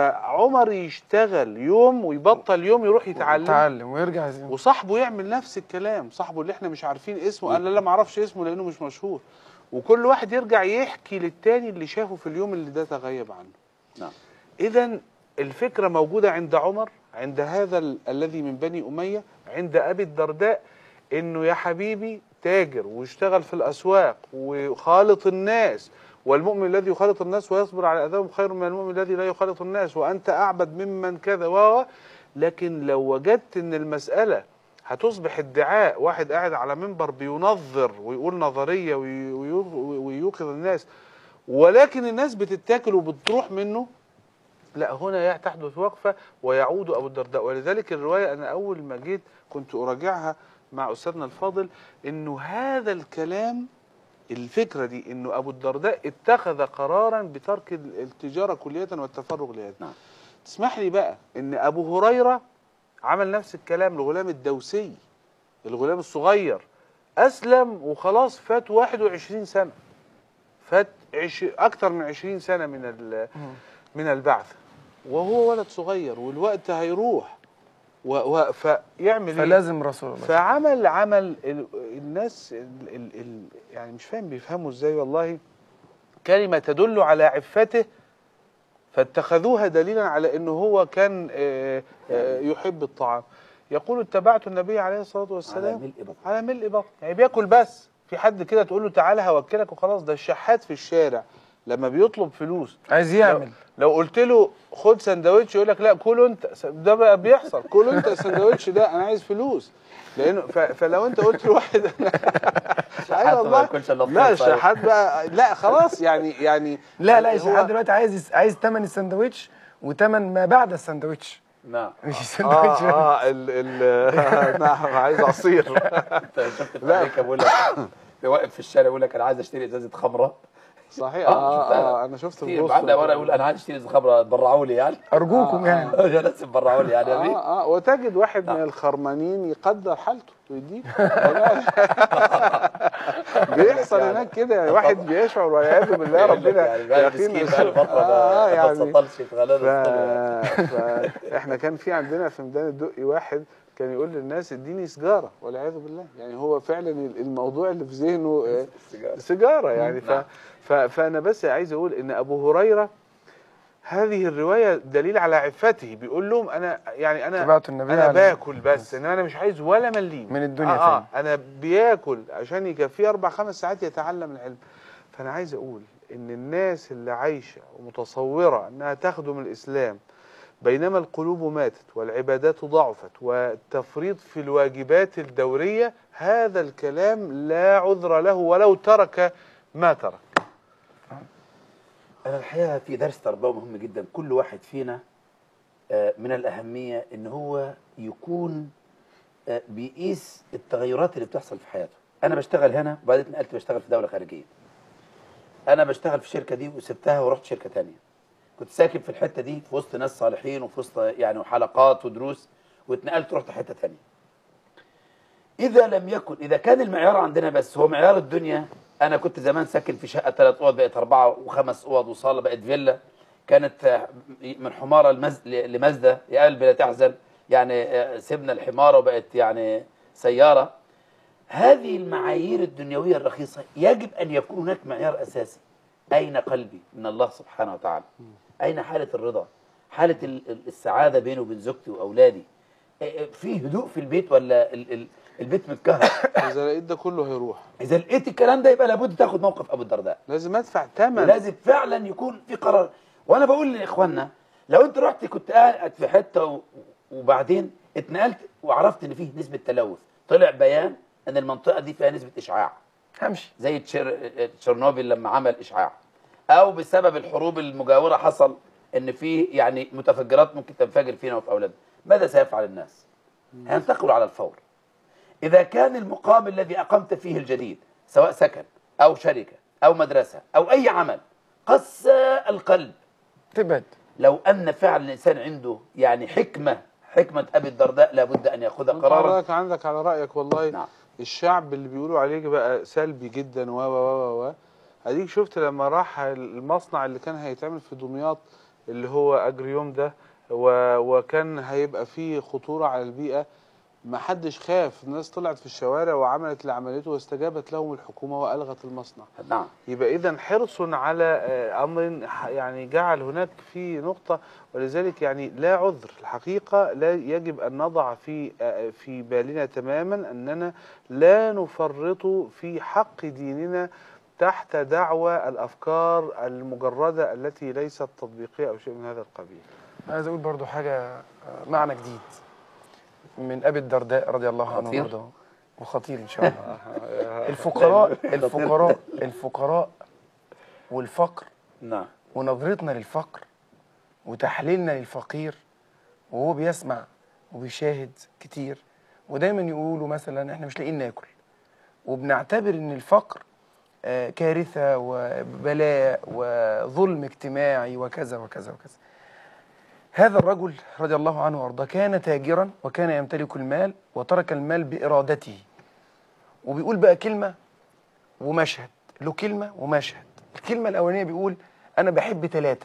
[SPEAKER 2] فعمر يشتغل يوم ويبطل يوم يروح يتعلم
[SPEAKER 4] تعلم ويرجع زي
[SPEAKER 2] وصاحبه يعمل نفس الكلام صاحبه اللي احنا مش عارفين اسمه قال لا لا ما اعرفش اسمه لانه مش مشهور وكل واحد يرجع يحكي للتاني اللي شافه في اليوم اللي ده تغيب عنه
[SPEAKER 3] نعم
[SPEAKER 2] اذا الفكره موجوده عند عمر عند هذا ال- الذي من بني اميه عند ابي الدرداء انه يا حبيبي تاجر واشتغل في الاسواق وخالط الناس والمؤمن الذي يخالط الناس ويصبر على اذاهم خير من المؤمن الذي لا يخالط الناس وانت اعبد ممن كذا و لكن لو وجدت ان المساله هتصبح ادعاء واحد قاعد على منبر بينظر ويقول نظريه وي- وي- ويوقظ الناس ولكن الناس بتتاكل وبتروح منه لا هنا تحدث وقفة ويعود أبو الدرداء ولذلك الرواية أنا أول ما جيت كنت أراجعها مع أستاذنا الفاضل إنه هذا الكلام الفكرة دي إنه أبو الدرداء اتخذ قرارا بترك ال- التجارة كلية والتفرغ لهذا
[SPEAKER 3] نعم.
[SPEAKER 2] تسمح لي بقى إن أبو هريرة عمل نفس الكلام الغلام الدوسي الغلام الصغير أسلم وخلاص فات 21 سنة فات عش... أكثر من 20 سنة من ال... من البعث وهو ولد صغير والوقت هيروح و... و... فيعمل ايه؟
[SPEAKER 4] فلازم رسول الله
[SPEAKER 2] فعمل عمل ال... الناس ال... ال... ال... يعني مش فاهم بيفهموا ازاي والله كلمة تدل على عفته فاتخذوها دليلا على انه هو كان آه، آه، يحب الطعام يقول اتبعت النبي عليه الصلاة
[SPEAKER 3] على
[SPEAKER 2] والسلام
[SPEAKER 3] ملء بطن
[SPEAKER 2] على ملء بطن يعني بياكل بس في حد كده تقول له تعالى هوكلك وخلاص ده الشحات في الشارع لما بيطلب فلوس
[SPEAKER 4] عايز يعمل
[SPEAKER 2] لو قلت له خد سندوتش يقول لك لا كل انت ده بقى بيحصل كل انت السندوتش ده انا عايز فلوس لانه ف... فلو انت قلت لواحد
[SPEAKER 3] شحات
[SPEAKER 2] ايوه
[SPEAKER 3] ما
[SPEAKER 2] والله
[SPEAKER 3] ياكلش إلا
[SPEAKER 2] لا
[SPEAKER 3] الطين طيب.
[SPEAKER 2] الشحات بقى لا خلاص يعني يعني
[SPEAKER 4] لا لا
[SPEAKER 2] هو-
[SPEAKER 4] الشحات دلوقتي عايز عايز ثمن السندوتش وثمن ما بعد السندوتش
[SPEAKER 3] نعم
[SPEAKER 4] مش
[SPEAKER 2] اه
[SPEAKER 4] السندوتش
[SPEAKER 2] اه ال ال نعم عايز عصير
[SPEAKER 3] انت شفت في امريكا بيقول لك واقف في الشارع يقول لك انا عايز اشتري ازازه خمره
[SPEAKER 2] صحيح
[SPEAKER 3] آه،
[SPEAKER 2] اه
[SPEAKER 3] شفتها.
[SPEAKER 2] اه انا شفت
[SPEAKER 3] كتير
[SPEAKER 2] البوست
[SPEAKER 3] بعدها وانا اقول انا عايز اشتري خبره تبرعوا لي يعني
[SPEAKER 4] ارجوكم
[SPEAKER 2] آه،
[SPEAKER 4] يعني
[SPEAKER 3] يا ناس تبرعوا لي يعني يا بيه.
[SPEAKER 2] اه اه وتجد واحد من
[SPEAKER 3] نعم.
[SPEAKER 2] الخرمانين يقدر حالته ويديك والله. بيحصل
[SPEAKER 3] يعني.
[SPEAKER 2] هناك كده يعني واحد بيشعر والعياذ بالله
[SPEAKER 3] يقول لك
[SPEAKER 2] ربنا
[SPEAKER 3] يعني بقى
[SPEAKER 2] يقينا
[SPEAKER 3] مسكين بقى له فتره
[SPEAKER 2] آه،
[SPEAKER 3] ما
[SPEAKER 2] يعني
[SPEAKER 3] تسطلش في
[SPEAKER 2] ف...
[SPEAKER 3] غلال
[SPEAKER 2] فاحنا كان في عندنا في ميدان الدقي واحد كان يقول للناس اديني سيجاره والعياذ بالله يعني هو فعلا الموضوع اللي في ذهنه آه، سيجاره يعني ف...
[SPEAKER 3] نعم.
[SPEAKER 2] ف... فانا بس عايز اقول ان ابو هريره هذه الروايه دليل على عفته بيقول لهم انا يعني انا
[SPEAKER 4] تبعت النبي
[SPEAKER 2] انا
[SPEAKER 4] عليه-
[SPEAKER 2] باكل بس ان انا مش عايز ولا مليم
[SPEAKER 4] من الدنيا
[SPEAKER 2] آه, اه انا بياكل عشان يكفيه اربع خمس ساعات يتعلم العلم فانا عايز اقول ان الناس اللي عايشه ومتصوره انها تخدم الاسلام بينما القلوب ماتت والعبادات ضعفت والتفريط في الواجبات الدوريه هذا الكلام لا عذر له ولو ترك ما ترك
[SPEAKER 3] أنا الحقيقة في درس تربوي مهم جدا كل واحد فينا آه، من الأهمية إن هو يكون آه، بيقيس التغيرات اللي بتحصل في حياته أنا بشتغل هنا وبعدين اتنقلت بشتغل في دولة خارجية أنا بشتغل في الشركة دي وسبتها ورحت شركة تانية كنت ساكن في الحتة دي في وسط ناس صالحين وفي وسط يعني حلقات ودروس واتنقلت رحت حتة تانية إذا لم يكن إذا كان المعيار عندنا بس هو معيار الدنيا أنا كنت زمان ساكن في شقة ثلاث أوض بقت أربعة وخمس أوض وصالة بقت فيلا كانت آه، من حمارة المز... لمزدة يا قلبي لا تحزن يعني آه، سيبنا الحمارة وبقت يعني سيارة هذه المعايير الدنيوية الرخيصة يجب أن يكون هناك معيار أساسي أين قلبي من الله سبحانه وتعالى أين حالة الرضا حالة ال- ال- السعادة بيني وبين زوجتي وأولادي آه، آه، في هدوء في البيت ولا ال- ال- البيت متكهرب
[SPEAKER 2] اذا لقيت ده كله هيروح
[SPEAKER 3] اذا لقيت الكلام ده يبقى لابد تاخد موقف ابو الدرداء
[SPEAKER 2] لازم ادفع ثمن
[SPEAKER 3] لازم فعلا يكون في قرار وانا بقول لاخواننا لو انت رحت كنت قاعد في حته و- وبعدين اتنقلت وعرفت ان فيه نسبه تلوث طلع بيان ان المنطقه دي فيها نسبه اشعاع
[SPEAKER 4] همشي
[SPEAKER 3] زي تشير... تشيرنوبل لما عمل اشعاع او بسبب الحروب المجاوره حصل ان في يعني متفجرات ممكن تنفجر فينا وفي اولادنا ماذا سيفعل الناس هينتقلوا على الفور اذا كان المقام الذي اقمت فيه الجديد سواء سكن او شركه او مدرسه او اي عمل قسى القلب
[SPEAKER 4] تبعد
[SPEAKER 3] لو ان فعلا الانسان عنده يعني حكمه حكمه ابي الدرداء لابد ان ياخذ
[SPEAKER 2] انت
[SPEAKER 3] قرارا
[SPEAKER 2] حضرتك عندك على رايك والله
[SPEAKER 3] نعم.
[SPEAKER 2] الشعب اللي بيقولوا عليك بقى سلبي جدا و و و و اديك شفت لما راح المصنع اللي كان هيتعمل في دمياط اللي هو اجريوم ده و وكان هيبقى فيه خطوره على البيئه ما حدش خاف الناس طلعت في الشوارع وعملت اللي عملته واستجابت لهم الحكومه والغت المصنع
[SPEAKER 3] نعم
[SPEAKER 2] يبقى اذا حرص على آه، امر ح- يعني جعل هناك في نقطه ولذلك يعني لا عذر الحقيقه لا يجب ان نضع في آه، في بالنا تماما اننا لا نفرط في حق ديننا تحت دعوى الافكار المجرده التي ليست تطبيقيه او شيء من هذا القبيل.
[SPEAKER 4] عايز اقول برضو حاجه آه، معنى جديد من ابي الدرداء رضي الله عنه
[SPEAKER 3] خطير.
[SPEAKER 4] وارضاه وخطير ان شاء الله الفقراء الفقراء الفقراء والفقر
[SPEAKER 3] نعم
[SPEAKER 4] ونظرتنا للفقر وتحليلنا للفقير وهو بيسمع وبيشاهد كتير ودايما يقولوا مثلا احنا مش لاقيين ناكل وبنعتبر ان الفقر آه، كارثه وبلاء وظلم اجتماعي وكذا وكذا وكذا هذا الرجل رضي الله عنه وارضاه كان تاجرا وكان يمتلك المال وترك المال بارادته وبيقول بقى كلمه ومشهد له كلمه ومشهد الكلمه الاولانيه بيقول انا بحب ثلاثه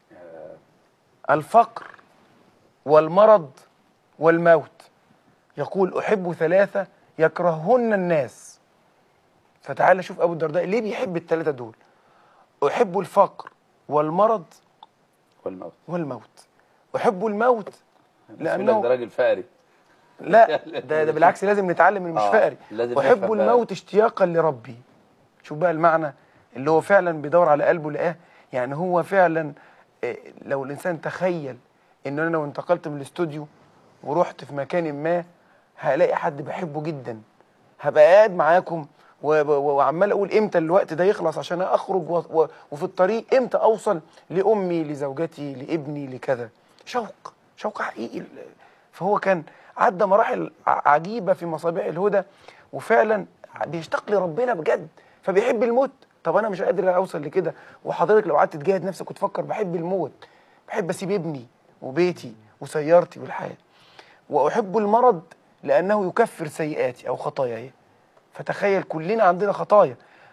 [SPEAKER 4] الفقر والمرض والموت يقول احب ثلاثه يكرههن الناس فتعال شوف ابو الدرداء ليه بيحب الثلاثه دول احب الفقر والمرض
[SPEAKER 3] والموت
[SPEAKER 4] والموت احب الموت
[SPEAKER 3] لانه
[SPEAKER 4] لانه
[SPEAKER 3] ده راجل فاري
[SPEAKER 4] لا ده, ده بالعكس لازم نتعلم من مش
[SPEAKER 3] آه،
[SPEAKER 4] فقري
[SPEAKER 3] لازم
[SPEAKER 4] احب
[SPEAKER 3] نفهم
[SPEAKER 4] الموت اشتياقا لربي شوف بقى المعنى اللي هو فعلا بيدور على قلبه لقاه يعني هو فعلا آه، لو الانسان تخيل ان انا لو انتقلت من الاستوديو ورحت في مكان ما هلاقي حد بحبه جدا هبقى قاعد معاكم و- و- وعمال اقول امتى الوقت ده يخلص عشان اخرج و... و... وفي الطريق امتى اوصل لامي لزوجتي لابني لكذا شوق شوق حقيقي فهو كان عدى مراحل ع- عجيبه في مصابيح الهدى وفعلا بيشتاق لربنا بجد فبيحب الموت طب انا مش قادر اوصل لكده وحضرتك لو قعدت تجاهد نفسك وتفكر بحب الموت بحب اسيب ابني وبيتي وسيارتي والحياه واحب المرض لانه يكفر سيئاتي او خطاياي فتخيل كلنا عندنا خطايا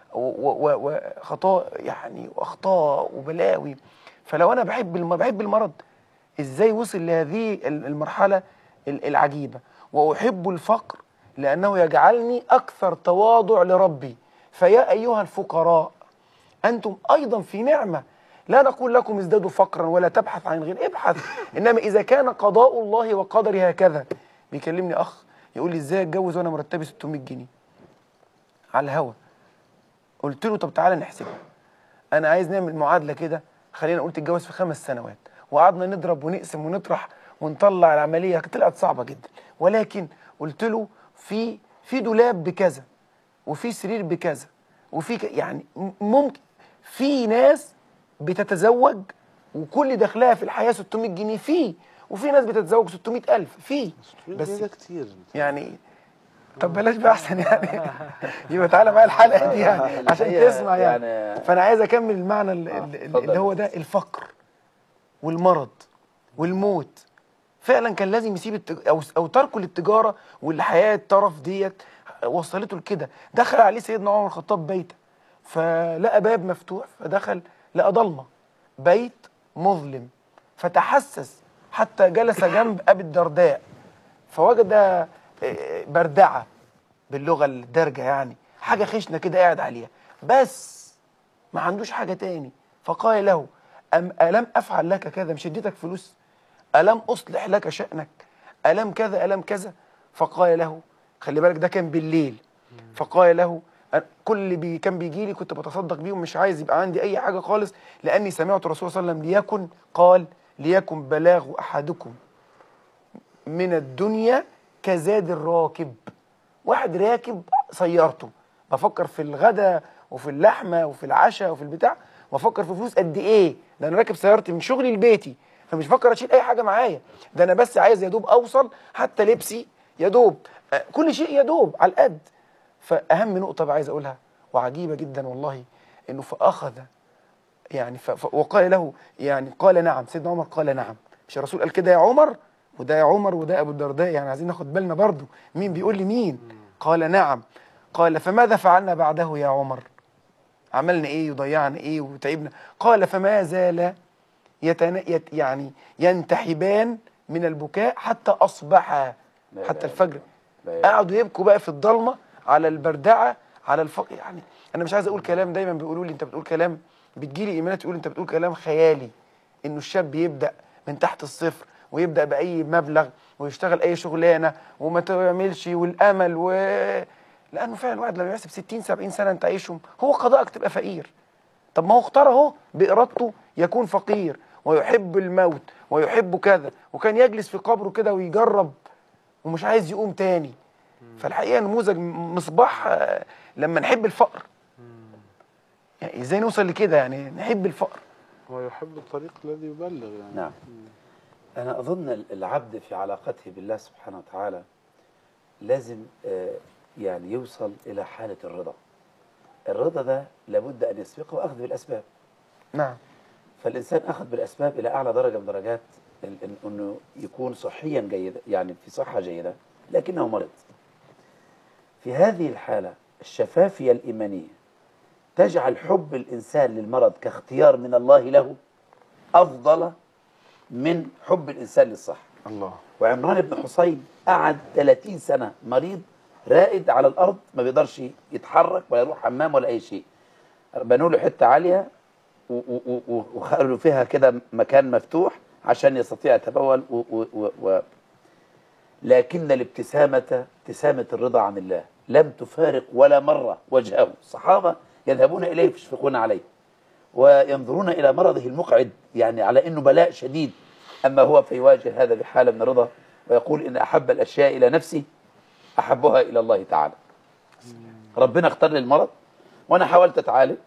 [SPEAKER 4] وخطايا يعني واخطاء وبلاوي فلو انا بحب الم... بحب المرض ازاي وصل لهذه ال- المرحله ال- العجيبه واحب الفقر لانه يجعلني اكثر تواضع لربي فيا ايها الفقراء انتم ايضا في نعمه لا نقول لكم ازدادوا فقرا ولا تبحث عن غير ابحث انما اذا كان قضاء الله وقدري هكذا بيكلمني اخ يقول لي ازاي اتجوز وانا مرتبي 600 جنيه على الهوا قلت له طب تعالى نحسبها انا عايز نعمل معادله كده خلينا نقول تتجوز في خمس سنوات وقعدنا نضرب ونقسم ونطرح ونطلع العمليه طلعت صعبه جدا ولكن قلت له في في دولاب بكذا وفي سرير بكذا وفي ك... يعني م- ممكن في ناس بتتزوج وكل دخلها في الحياه 600 جنيه في وفي ناس بتتزوج 600 ألف في
[SPEAKER 2] بس
[SPEAKER 4] بس
[SPEAKER 2] ده كتير
[SPEAKER 4] يعني طب بلاش بقى احسن يعني يبقى تعالى معايا الحلقه دي يعني عشان
[SPEAKER 3] الحقيقة
[SPEAKER 4] تسمع يعني,
[SPEAKER 3] يعني-
[SPEAKER 4] فانا عايز اكمل المعنى ال-
[SPEAKER 3] آه،
[SPEAKER 4] ال-
[SPEAKER 3] اتفضل.
[SPEAKER 4] اللي هو ده الفقر والمرض والموت فعلا كان لازم يسيب التج... او او تركه للتجاره والحياه الطرف ديت وصلته لكده دخل عليه سيدنا عمر الخطاب بيته فلقى باب مفتوح فدخل لقى ضلمه بيت مظلم فتحسس حتى جلس جنب ابي الدرداء فوجد آه، بردعه باللغه الدارجه يعني حاجه خشنه كده قاعد عليها بس ما عندوش حاجه تاني فقال له أم ألم أفعل لك كذا مش اديتك فلوس ألم أصلح لك شأنك ألم كذا ألم كذا فقال له خلي بالك ده كان بالليل فقال له أنا- كل اللي بي كان بيجي لي كنت بتصدق بيه ومش عايز يبقى عندي أي حاجة خالص لأني سمعت الرسول صلى الله عليه وسلم ليكن قال ليكن بلاغ أحدكم من الدنيا كزاد الراكب واحد راكب سيارته بفكر في الغدا وفي اللحمه وفي العشاء وفي البتاع وافكر في فلوس قد ايه ده انا راكب سيارتي من شغلي لبيتي فمش بفكر اشيل اي حاجه معايا ده انا بس عايز يا دوب اوصل حتى لبسي يا دوب آه، كل شيء يا دوب على القد فاهم نقطه بقى عايز اقولها وعجيبه جدا والله انه فاخذ يعني ف... ف... وقال له يعني قال نعم سيدنا عمر قال نعم مش الرسول قال كده يا عمر وده يا عمر وده ابو الدرداء يعني عايزين ناخد بالنا برضو مين بيقول لي مين قال نعم قال فماذا فعلنا بعده يا عمر عملنا ايه وضيعنا ايه وتعبنا قال فما زال يتن... يت... يعني ينتحبان من البكاء حتى اصبحا
[SPEAKER 3] لا
[SPEAKER 4] حتى
[SPEAKER 3] إله
[SPEAKER 4] الفجر
[SPEAKER 3] لا إله
[SPEAKER 4] قعدوا يبكوا بقى في الضلمه على البردعه على الفقر يعني انا مش عايز اقول كلام دايما بيقولوا لي انت بتقول كلام بتجيلي ايميلات تقول انت بتقول كلام خيالي انه الشاب يبدا من تحت الصفر ويبدا باي مبلغ ويشتغل اي شغلانه وما تعملش والامل و لانه فعلا الواحد لما يحسب 60 70 سنه انت عايشهم هو قضاءك تبقى فقير طب ما هو اختار اهو بارادته يكون فقير ويحب الموت ويحب كذا وكان يجلس في قبره كده ويجرب ومش عايز يقوم تاني فالحقيقه نموذج م- مصباح آه، لما نحب الفقر يعني ازاي نوصل لكده يعني نحب الفقر
[SPEAKER 2] هو يحب الطريق الذي يبلغ يعني
[SPEAKER 3] نعم أنا أظن العبد في علاقته بالله سبحانه وتعالى لازم آه، يعني يوصل إلى حالة الرضا الرضا ده لابد أن يسبقه أخذ بالأسباب
[SPEAKER 4] نعم
[SPEAKER 3] فالإنسان أخذ بالأسباب إلى أعلى درجة من درجات ال- إن- أنه يكون صحيا جيدا يعني في صحة جيدة لكنه مرض في هذه الحالة الشفافية الإيمانية تجعل حب الإنسان للمرض كاختيار من الله له أفضل من حب الإنسان للصحة
[SPEAKER 2] الله
[SPEAKER 3] وعمران بن حصين قعد 30 سنة مريض رائد على الأرض ما بيقدرش يتحرك ولا يروح حمام ولا أي شيء بنوا له حتة عالية و- و- و- وخلوا فيها كده مكان مفتوح عشان يستطيع يتبول و و و و لكن الابتسامة ابتسامة الرضا عن الله لم تفارق ولا مرة وجهه الصحابة يذهبون إليه فيشفقون عليه وينظرون إلى مرضه المقعد يعني على أنه بلاء شديد أما هو فيواجه هذا بحالة من الرضا ويقول إن أحب الأشياء إلى نفسي أحبها إلى الله تعالى ربنا اختار لي المرض وأنا حاولت أتعالج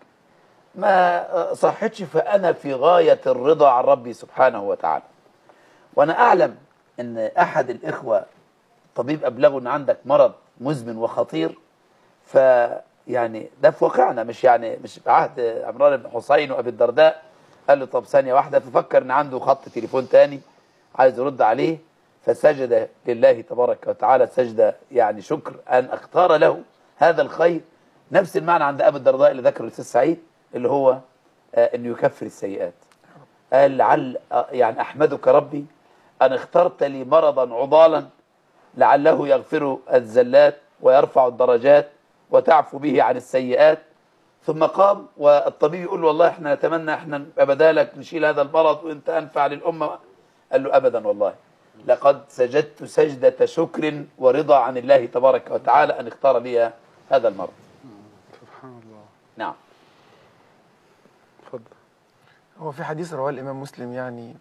[SPEAKER 3] ما صحتش فأنا في غاية الرضا عن ربي سبحانه وتعالى وأنا أعلم أن أحد الإخوة طبيب أبلغه أن عندك مرض مزمن وخطير يعني ده في واقعنا مش يعني مش في عهد عمران بن حسين وابي الدرداء قال له طب ثانيه واحده ففكر ان عنده خط تليفون تاني عايز يرد عليه فسجد لله تبارك وتعالى سجده يعني شكر ان اختار له هذا الخير نفس المعنى عند ابي الدرداء اللي ذكره الاستاذ سعيد اللي هو آه، انه يكفر السيئات قال لعل آه، يعني احمدك ربي ان اخترت لي مرضا عضالا لعله يغفر الزلات ويرفع الدرجات وتعفو به عن السيئات ثم قام والطبيب يقول له والله احنا نتمنى احنا نبقى بدالك نشيل هذا المرض وانت انفع للامه قال له ابدا والله لقد سجدت سجده شكر ورضا عن الله تبارك وتعالى ان اختار لي هذا المرض
[SPEAKER 2] سبحان الله
[SPEAKER 3] نعم
[SPEAKER 2] اتفضل
[SPEAKER 4] هو في حديث رواه الإمام مسلم يعني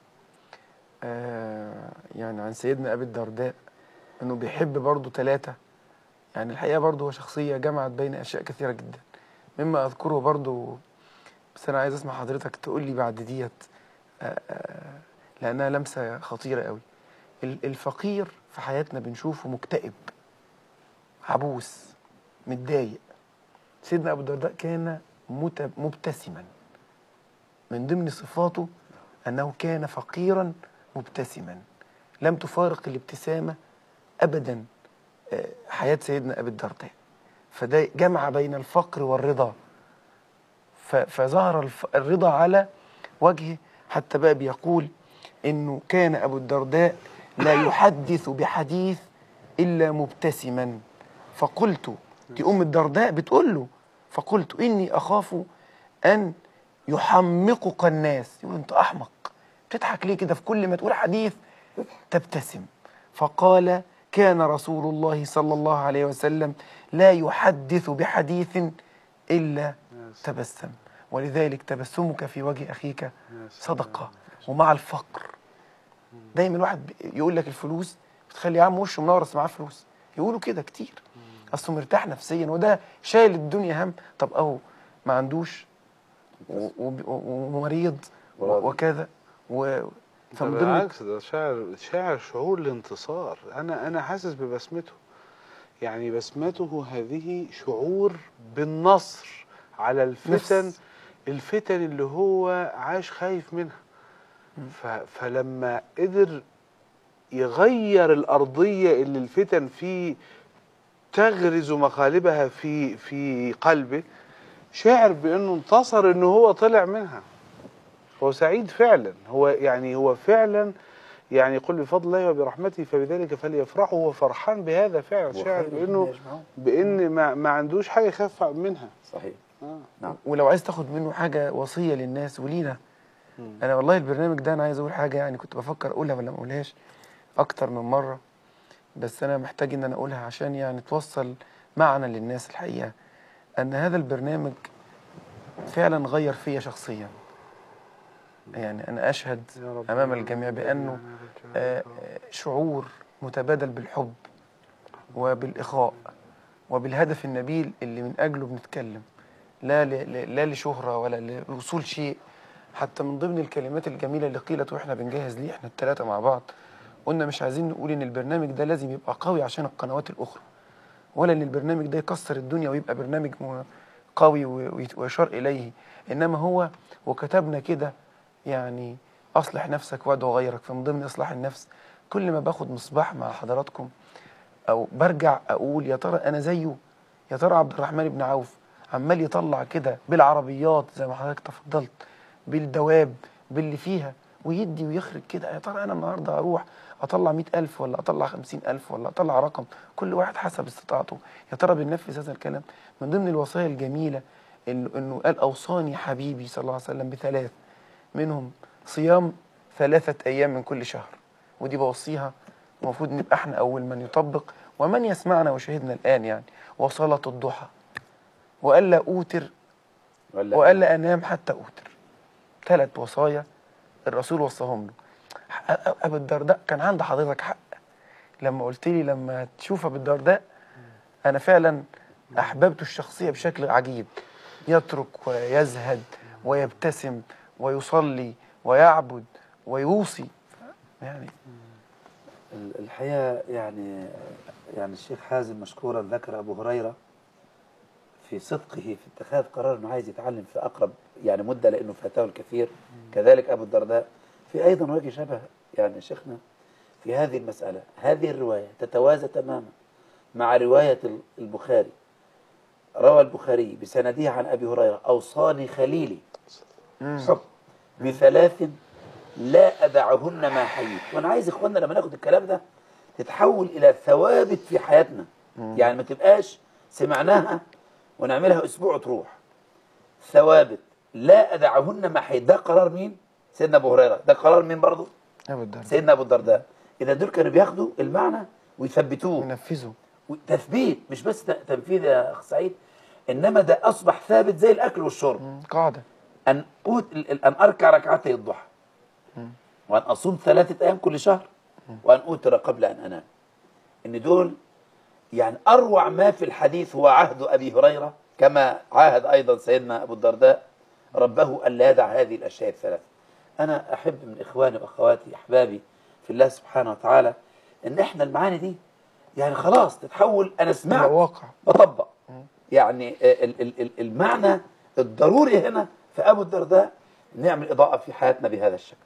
[SPEAKER 4] آه يعني عن سيدنا أبي الدرداء أنه بيحب برضه ثلاثة يعني الحقيقة برضه هو شخصية جمعت بين أشياء كثيرة جدا مما أذكره برضه بس أنا عايز أسمع حضرتك تقول لي بعد ديت آه آه لأنها لمسة خطيرة قوي ال- الفقير في حياتنا بنشوفه مكتئب عبوس متضايق سيدنا أبو الدرداء كان مت- مبتسما من ضمن صفاته أنه كان فقيرا مبتسما لم تفارق الابتسامة أبدا آه، حياة سيدنا أبي الدرداء فده جمع بين الفقر والرضا ف- فظهر الف- الرضا على وجهه حتى بقى بيقول إنه كان أبو الدرداء لا يحدث بحديث إلا مبتسما فقلت دي أم الدرداء بتقول له فقلت إني أخاف أن يحمقك الناس يقول أنت أحمق بتضحك ليه كده في كل ما تقول حديث تبتسم فقال كان رسول الله صلى الله عليه وسلم لا يحدث بحديث إلا تبسم ولذلك تبسمك في وجه أخيك صدقة ومع الفقر دايما الواحد بي- يقول لك الفلوس بتخلي يا عم وشه منور بس معاه فلوس يقولوا كده كتير اصله مرتاح نفسيا وده شايل الدنيا هم طب اهو ما عندوش و- وب- و- ومريض و- وكذا و
[SPEAKER 2] ده
[SPEAKER 4] فمن ضمن
[SPEAKER 2] بالعكس ده شاعر شاعر شعور الانتصار انا انا حاسس ببسمته يعني بسمته هذه شعور بالنصر على الفتن
[SPEAKER 4] نفس.
[SPEAKER 2] الفتن اللي هو عاش خايف منها ف فلما قدر يغير الأرضية اللي الفتن فيه تغرز مقالبها في في قلبه شعر بأنه انتصر أنه هو طلع منها هو سعيد فعلا هو يعني هو فعلا يعني يقول بفضل الله وبرحمته فبذلك فليفرحوا هو فرحان بهذا فعلا شاعر
[SPEAKER 3] وخير
[SPEAKER 2] بانه
[SPEAKER 3] مما يجمعون.
[SPEAKER 2] بان ما, ما عندوش حاجه يخاف منها
[SPEAKER 3] صحيح
[SPEAKER 2] آه.
[SPEAKER 3] نعم
[SPEAKER 4] ولو عايز تاخد منه حاجه وصيه للناس ولينا انا والله البرنامج ده انا عايز اقول حاجه يعني كنت بفكر اقولها ولا ما اقولهاش اكتر من مره بس انا محتاج ان انا اقولها عشان يعني توصل معنى للناس الحقيقه ان هذا البرنامج فعلا غير فيا شخصيا يعني انا اشهد
[SPEAKER 2] يا رب
[SPEAKER 4] امام الجميع بانه آه، آه، شعور متبادل بالحب وبالاخاء وبالهدف النبيل اللي من اجله بنتكلم لا ل- ل- لا لشهره ولا لوصول شيء حتى من ضمن الكلمات الجميله اللي قيلت واحنا بنجهز ليه احنا الثلاثه مع بعض قلنا مش عايزين نقول ان البرنامج ده لازم يبقى قوي عشان القنوات الاخرى ولا ان البرنامج ده يكسر الدنيا ويبقى برنامج م- قوي و- ويت- ويشار اليه انما هو وكتبنا كده يعني اصلح نفسك وادعو غيرك فمن ضمن اصلاح النفس كل ما باخد مصباح مع حضراتكم او برجع اقول يا ترى انا زيه يا ترى عبد الرحمن بن عوف عمال يطلع كده بالعربيات زي ما حضرتك تفضلت بالدواب باللي فيها ويدي ويخرج كده يا ترى انا النهارده اروح اطلع مئة ألف ولا اطلع خمسين ألف ولا اطلع رقم كل واحد حسب استطاعته يا ترى بننفذ هذا الكلام من ضمن الوصايا الجميله انه انه قال اوصاني حبيبي صلى الله عليه وسلم بثلاث منهم صيام ثلاثة أيام من كل شهر ودي بوصيها المفروض نبقى احنا أول من يطبق ومن يسمعنا وشاهدنا الآن يعني وصلاة الضحى وألا أوتر
[SPEAKER 3] ولا
[SPEAKER 4] وألا أنام حتى أوتر ثلاث وصايا الرسول وصاهم له أ- أ- أبو الدرداء كان عند حضرتك حق لما قلت لي لما تشوف أبو الدرداء أنا فعلا أحببت الشخصية بشكل عجيب يترك ويزهد ويبتسم ويصلي ويعبد ويوصي يعني
[SPEAKER 3] ال- الحقيقة يعني يعني الشيخ حازم مشكورا ذكر أبو هريرة في صدقه في اتخاذ قرار انه عايز يتعلم في اقرب يعني مده لانه فاته الكثير كذلك ابو الدرداء في ايضا وجه شبه يعني شيخنا في هذه المساله هذه الروايه تتوازى تماما مع روايه البخاري روى البخاري بسنده عن ابي هريره اوصاني خليلي حب بثلاث لا أدعهن ما حييت وأنا عايز إخواننا لما ناخد الكلام ده تتحول إلى ثوابت في حياتنا يعني ما تبقاش سمعناها ونعملها أسبوع وتروح ثوابت لا أدعهن ما حييت ده قرار مين؟ سيدنا أبو هريرة ده قرار مين برضه؟
[SPEAKER 4] ابو الدرداء
[SPEAKER 3] سيدنا أبو الدرداء إذا دول كانوا بياخدوا المعنى ويثبتوه
[SPEAKER 4] ينفذوا
[SPEAKER 3] تثبيت مش بس تنفيذ يا أخ سعيد إنما ده أصبح ثابت زي الأكل والشرب
[SPEAKER 4] مم. قاعده
[SPEAKER 3] أن أوت أن أركع ركعتي الضحى وأن أصوم ثلاثة أيام كل شهر وأن أوتر قبل أن أنام إن دول يعني أروع ما في الحديث هو عهد أبي هريرة كما عاهد أيضا سيدنا أبو الدرداء ربه ألا يدع هذه الأشياء الثلاث أنا أحب من إخواني وأخواتي أحبابي في الله سبحانه وتعالى إن إحنا المعاني دي يعني خلاص تتحول أنا
[SPEAKER 4] تبقى
[SPEAKER 3] سمعت
[SPEAKER 4] واقع
[SPEAKER 3] بطبق يعني ال- ال- ال- المعنى الضروري هنا في ابو الدرداء نعمل اضاءه في حياتنا بهذا الشكل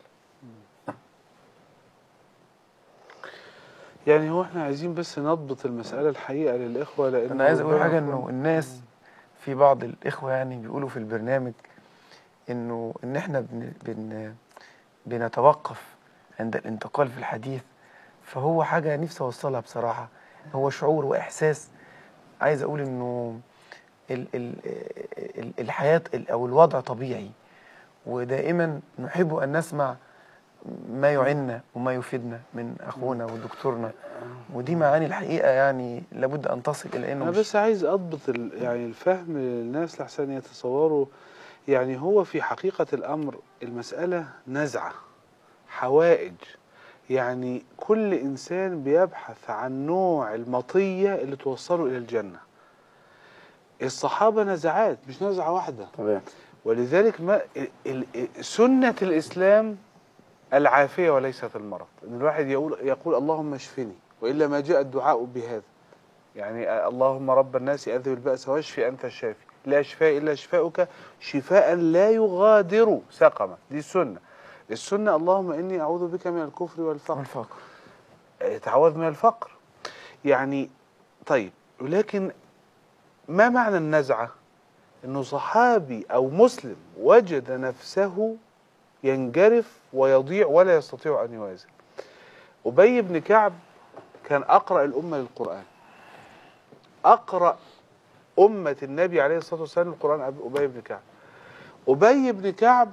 [SPEAKER 2] يعني هو احنا عايزين بس نضبط المسألة الحقيقة للإخوة لأن
[SPEAKER 4] انا عايز اقول
[SPEAKER 2] ربنا
[SPEAKER 4] حاجه
[SPEAKER 2] يكون-
[SPEAKER 4] انه الناس في بعض الاخوه يعني بيقولوا في البرنامج انه ان احنا بن بن بنتوقف عند الانتقال في الحديث فهو حاجه نفسي اوصلها بصراحه هو شعور واحساس عايز اقول انه ال ال ال الحياه ال- او الوضع طبيعي ودائما نحب ان نسمع ما يعنا وما يفيدنا من اخونا ودكتورنا ودي معاني الحقيقه يعني لابد ان تصل الى انه
[SPEAKER 2] أنا
[SPEAKER 4] مش-
[SPEAKER 2] بس عايز أضبط ال- يعني الفهم للناس لحسن يتصوروا يعني هو في حقيقة الأمر المسألة نزعة حوائج يعني كل إنسان بيبحث عن نوع المطية اللي توصله إلى الجنة الصحابة نزعات مش نزعة واحدة
[SPEAKER 3] طبيعي
[SPEAKER 2] ولذلك ما ال- ال- سنة الإسلام العافية وليست المرض إن الواحد يقول يقول اللهم اشفني وإلا ما جاء الدعاء بهذا يعني آه، اللهم رب الناس أذهب البأس واشفي أنت الشافي لا شفاء إلا شفاؤك شفاء لا يغادر سقما دي السنة السنة اللهم إني أعوذ بك من الكفر والفقر
[SPEAKER 4] والفقر
[SPEAKER 2] يتعوذ من الفقر يعني طيب ولكن ما معنى النزعة انه صحابي او مسلم وجد نفسه ينجرف ويضيع ولا يستطيع ان يوازن ابي بن كعب كان اقرا الامه للقران اقرا امه النبي عليه الصلاه والسلام القران أب- ابي بن كعب ابي بن كعب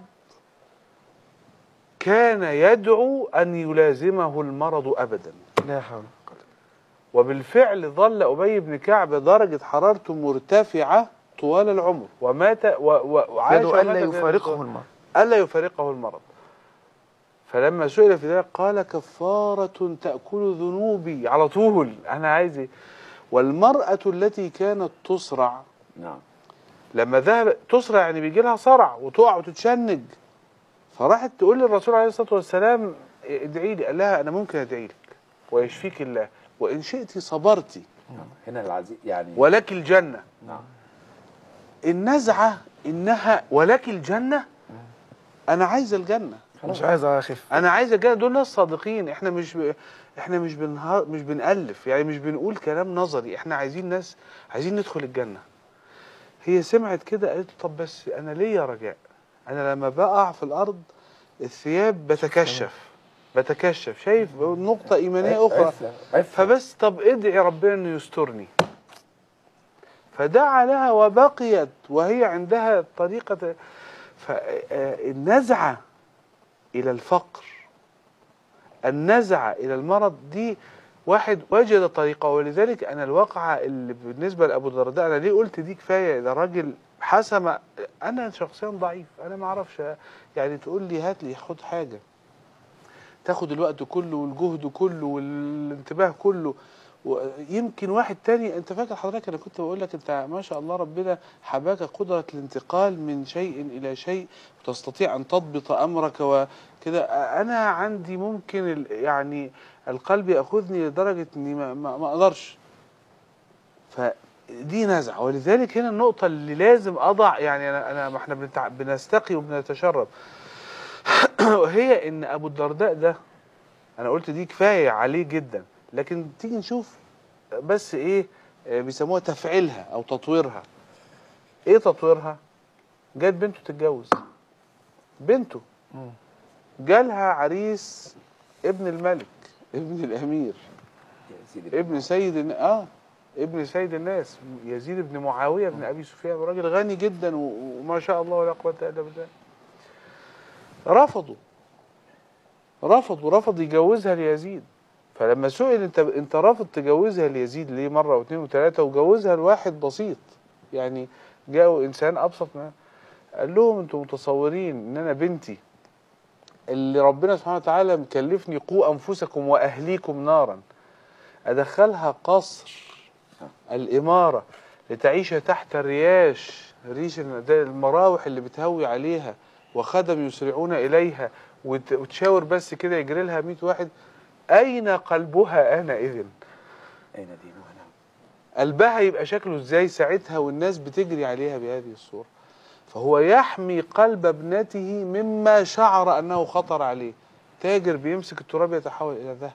[SPEAKER 2] كان يدعو ان يلازمه المرض ابدا
[SPEAKER 4] لا حول ولا قوة
[SPEAKER 2] وبالفعل ظل أبي بن كعب درجة حرارته مرتفعة طوال العمر ومات و- و- وعاش
[SPEAKER 4] يدعو ألا
[SPEAKER 2] ومات في
[SPEAKER 4] يفارقه
[SPEAKER 2] هذا
[SPEAKER 4] المرض
[SPEAKER 2] ألا يفارقه المرض فلما سئل في ذلك قال كفارة تأكل ذنوبي على طول أنا عايز إيه؟ والمرأة التي كانت تصرع
[SPEAKER 3] نعم
[SPEAKER 2] لما ذهب تصرع يعني بيجي لها صرع وتقع وتتشنج فراحت تقول للرسول عليه الصلاة والسلام ادعي لي قال لها أنا ممكن أدعي لك ويشفيك الله وإن شئت صبرتي
[SPEAKER 3] نعم. هنا العزيز يعني
[SPEAKER 2] ولك الجنة
[SPEAKER 3] نعم
[SPEAKER 2] النزعة إنها ولك الجنة أنا عايز الجنة
[SPEAKER 4] مش عايز اخف
[SPEAKER 2] أنا عايز الجنة دول ناس صادقين إحنا مش ب... إحنا مش بنها... مش بنألف يعني مش بنقول كلام نظري إحنا عايزين ناس عايزين ندخل الجنة هي سمعت كده قالت طب بس أنا ليا رجاء أنا لما بقع في الأرض الثياب بتكشف بتكشف شايف نقطة إيمانية أخرى
[SPEAKER 3] عفة عفة
[SPEAKER 2] فبس طب ادعي ربنا انه يسترني فدعا لها وبقيت وهي عندها طريقة فالنزعة إلى الفقر النزعة إلى المرض دي واحد وجد طريقة ولذلك أنا الواقعة اللي بالنسبة لأبو الدرداء أنا ليه قلت دي كفاية ده راجل حسم أنا شخصيا ضعيف أنا ما أعرفش يعني تقول لي هات لي خد حاجة تاخد الوقت كله والجهد كله والانتباه كله ويمكن واحد تاني انت فاكر حضرتك انا كنت بقول لك انت ما شاء الله ربنا حباك قدره الانتقال من شيء الى شيء وتستطيع ان تضبط امرك وكده انا عندي ممكن ال- يعني القلب ياخذني لدرجه اني ما, ما, ما اقدرش دي نزعه ولذلك هنا النقطه اللي لازم اضع يعني انا انا ما احنا بنتع... بنستقي وبنتشرب هي ان ابو الدرداء ده انا قلت دي كفايه عليه جدا لكن تيجي نشوف بس ايه آه، بيسموها تفعيلها او تطويرها ايه تطويرها جت بنته تتجوز بنته جالها عريس ابن الملك ابن الامير
[SPEAKER 3] يا سيدي
[SPEAKER 2] ابن سيد الن- اه ابن سيد الناس يزيد بن معاويه بن ابي سفيان راجل غني جدا و- وما شاء الله ولا قوه الا بالله رفضوا رفضوا رفض يجوزها ليزيد فلما سئل انت انت رافض تجوزها ليزيد ليه مره واثنين وثلاثه وجوزها لواحد بسيط يعني جاءوا انسان ابسط منها قال لهم انتم متصورين ان انا بنتي اللي ربنا سبحانه وتعالى مكلفني قوا انفسكم واهليكم نارا ادخلها قصر الاماره لتعيش تحت الرياش ريش ده المراوح اللي بتهوي عليها وخدم يسرعون اليها وت- وتشاور بس كده يجري لها 100 واحد اين قلبها انا اذن
[SPEAKER 3] اين دينها نعم
[SPEAKER 2] قلبها يبقى شكله ازاي ساعتها والناس بتجري عليها بهذه الصورة فهو يحمي قلب ابنته مما شعر انه خطر عليه تاجر بيمسك التراب يتحول الى ذهب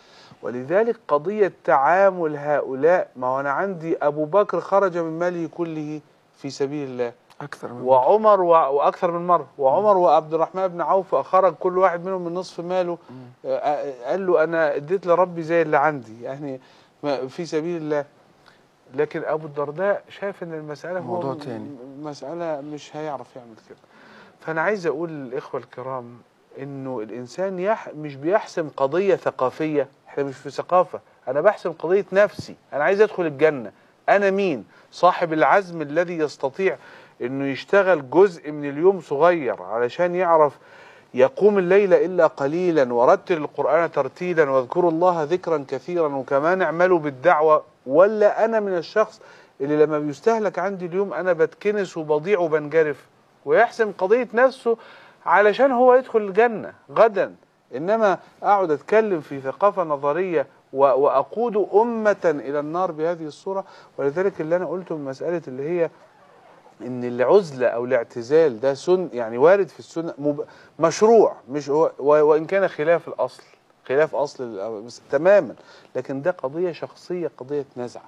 [SPEAKER 2] ولذلك قضية تعامل هؤلاء ما هو انا عندي ابو بكر خرج من ماله كله في سبيل الله
[SPEAKER 4] اكثر من
[SPEAKER 2] وعمر و... واكثر من مره وعمر وعبد الرحمن بن عوف خرج كل واحد منهم من نصف ماله آه، قال له انا اديت لربي زي اللي عندي يعني ما- في سبيل الله لكن ابو الدرداء شايف ان المساله هو
[SPEAKER 4] موضوع
[SPEAKER 2] م-
[SPEAKER 4] تاني.
[SPEAKER 2] مساله مش هيعرف يعمل كده فانا عايز اقول للاخوه الكرام انه الانسان يح... مش بيحسم قضيه ثقافيه احنا مش في ثقافه انا بحسم قضيه نفسي انا عايز ادخل الجنه انا مين صاحب العزم الذي يستطيع انه يشتغل جزء من اليوم صغير علشان يعرف يقوم الليل الا قليلا ورتل القران ترتيلا واذكروا الله ذكرا كثيرا وكمان اعملوا بالدعوه ولا انا من الشخص اللي لما بيستهلك عندي اليوم انا بتكنس وبضيع وبنجرف ويحسم قضيه نفسه علشان هو يدخل الجنه غدا انما اقعد اتكلم في ثقافه نظريه و- واقود امه الى النار بهذه الصوره ولذلك اللي انا قلته من مساله اللي هي ان العزله او الاعتزال ده سن يعني وارد في السنه مب... مشروع مش هو و... وان كان خلاف الاصل خلاف اصل ال- بس تماما لكن ده قضيه شخصيه قضيه نزعه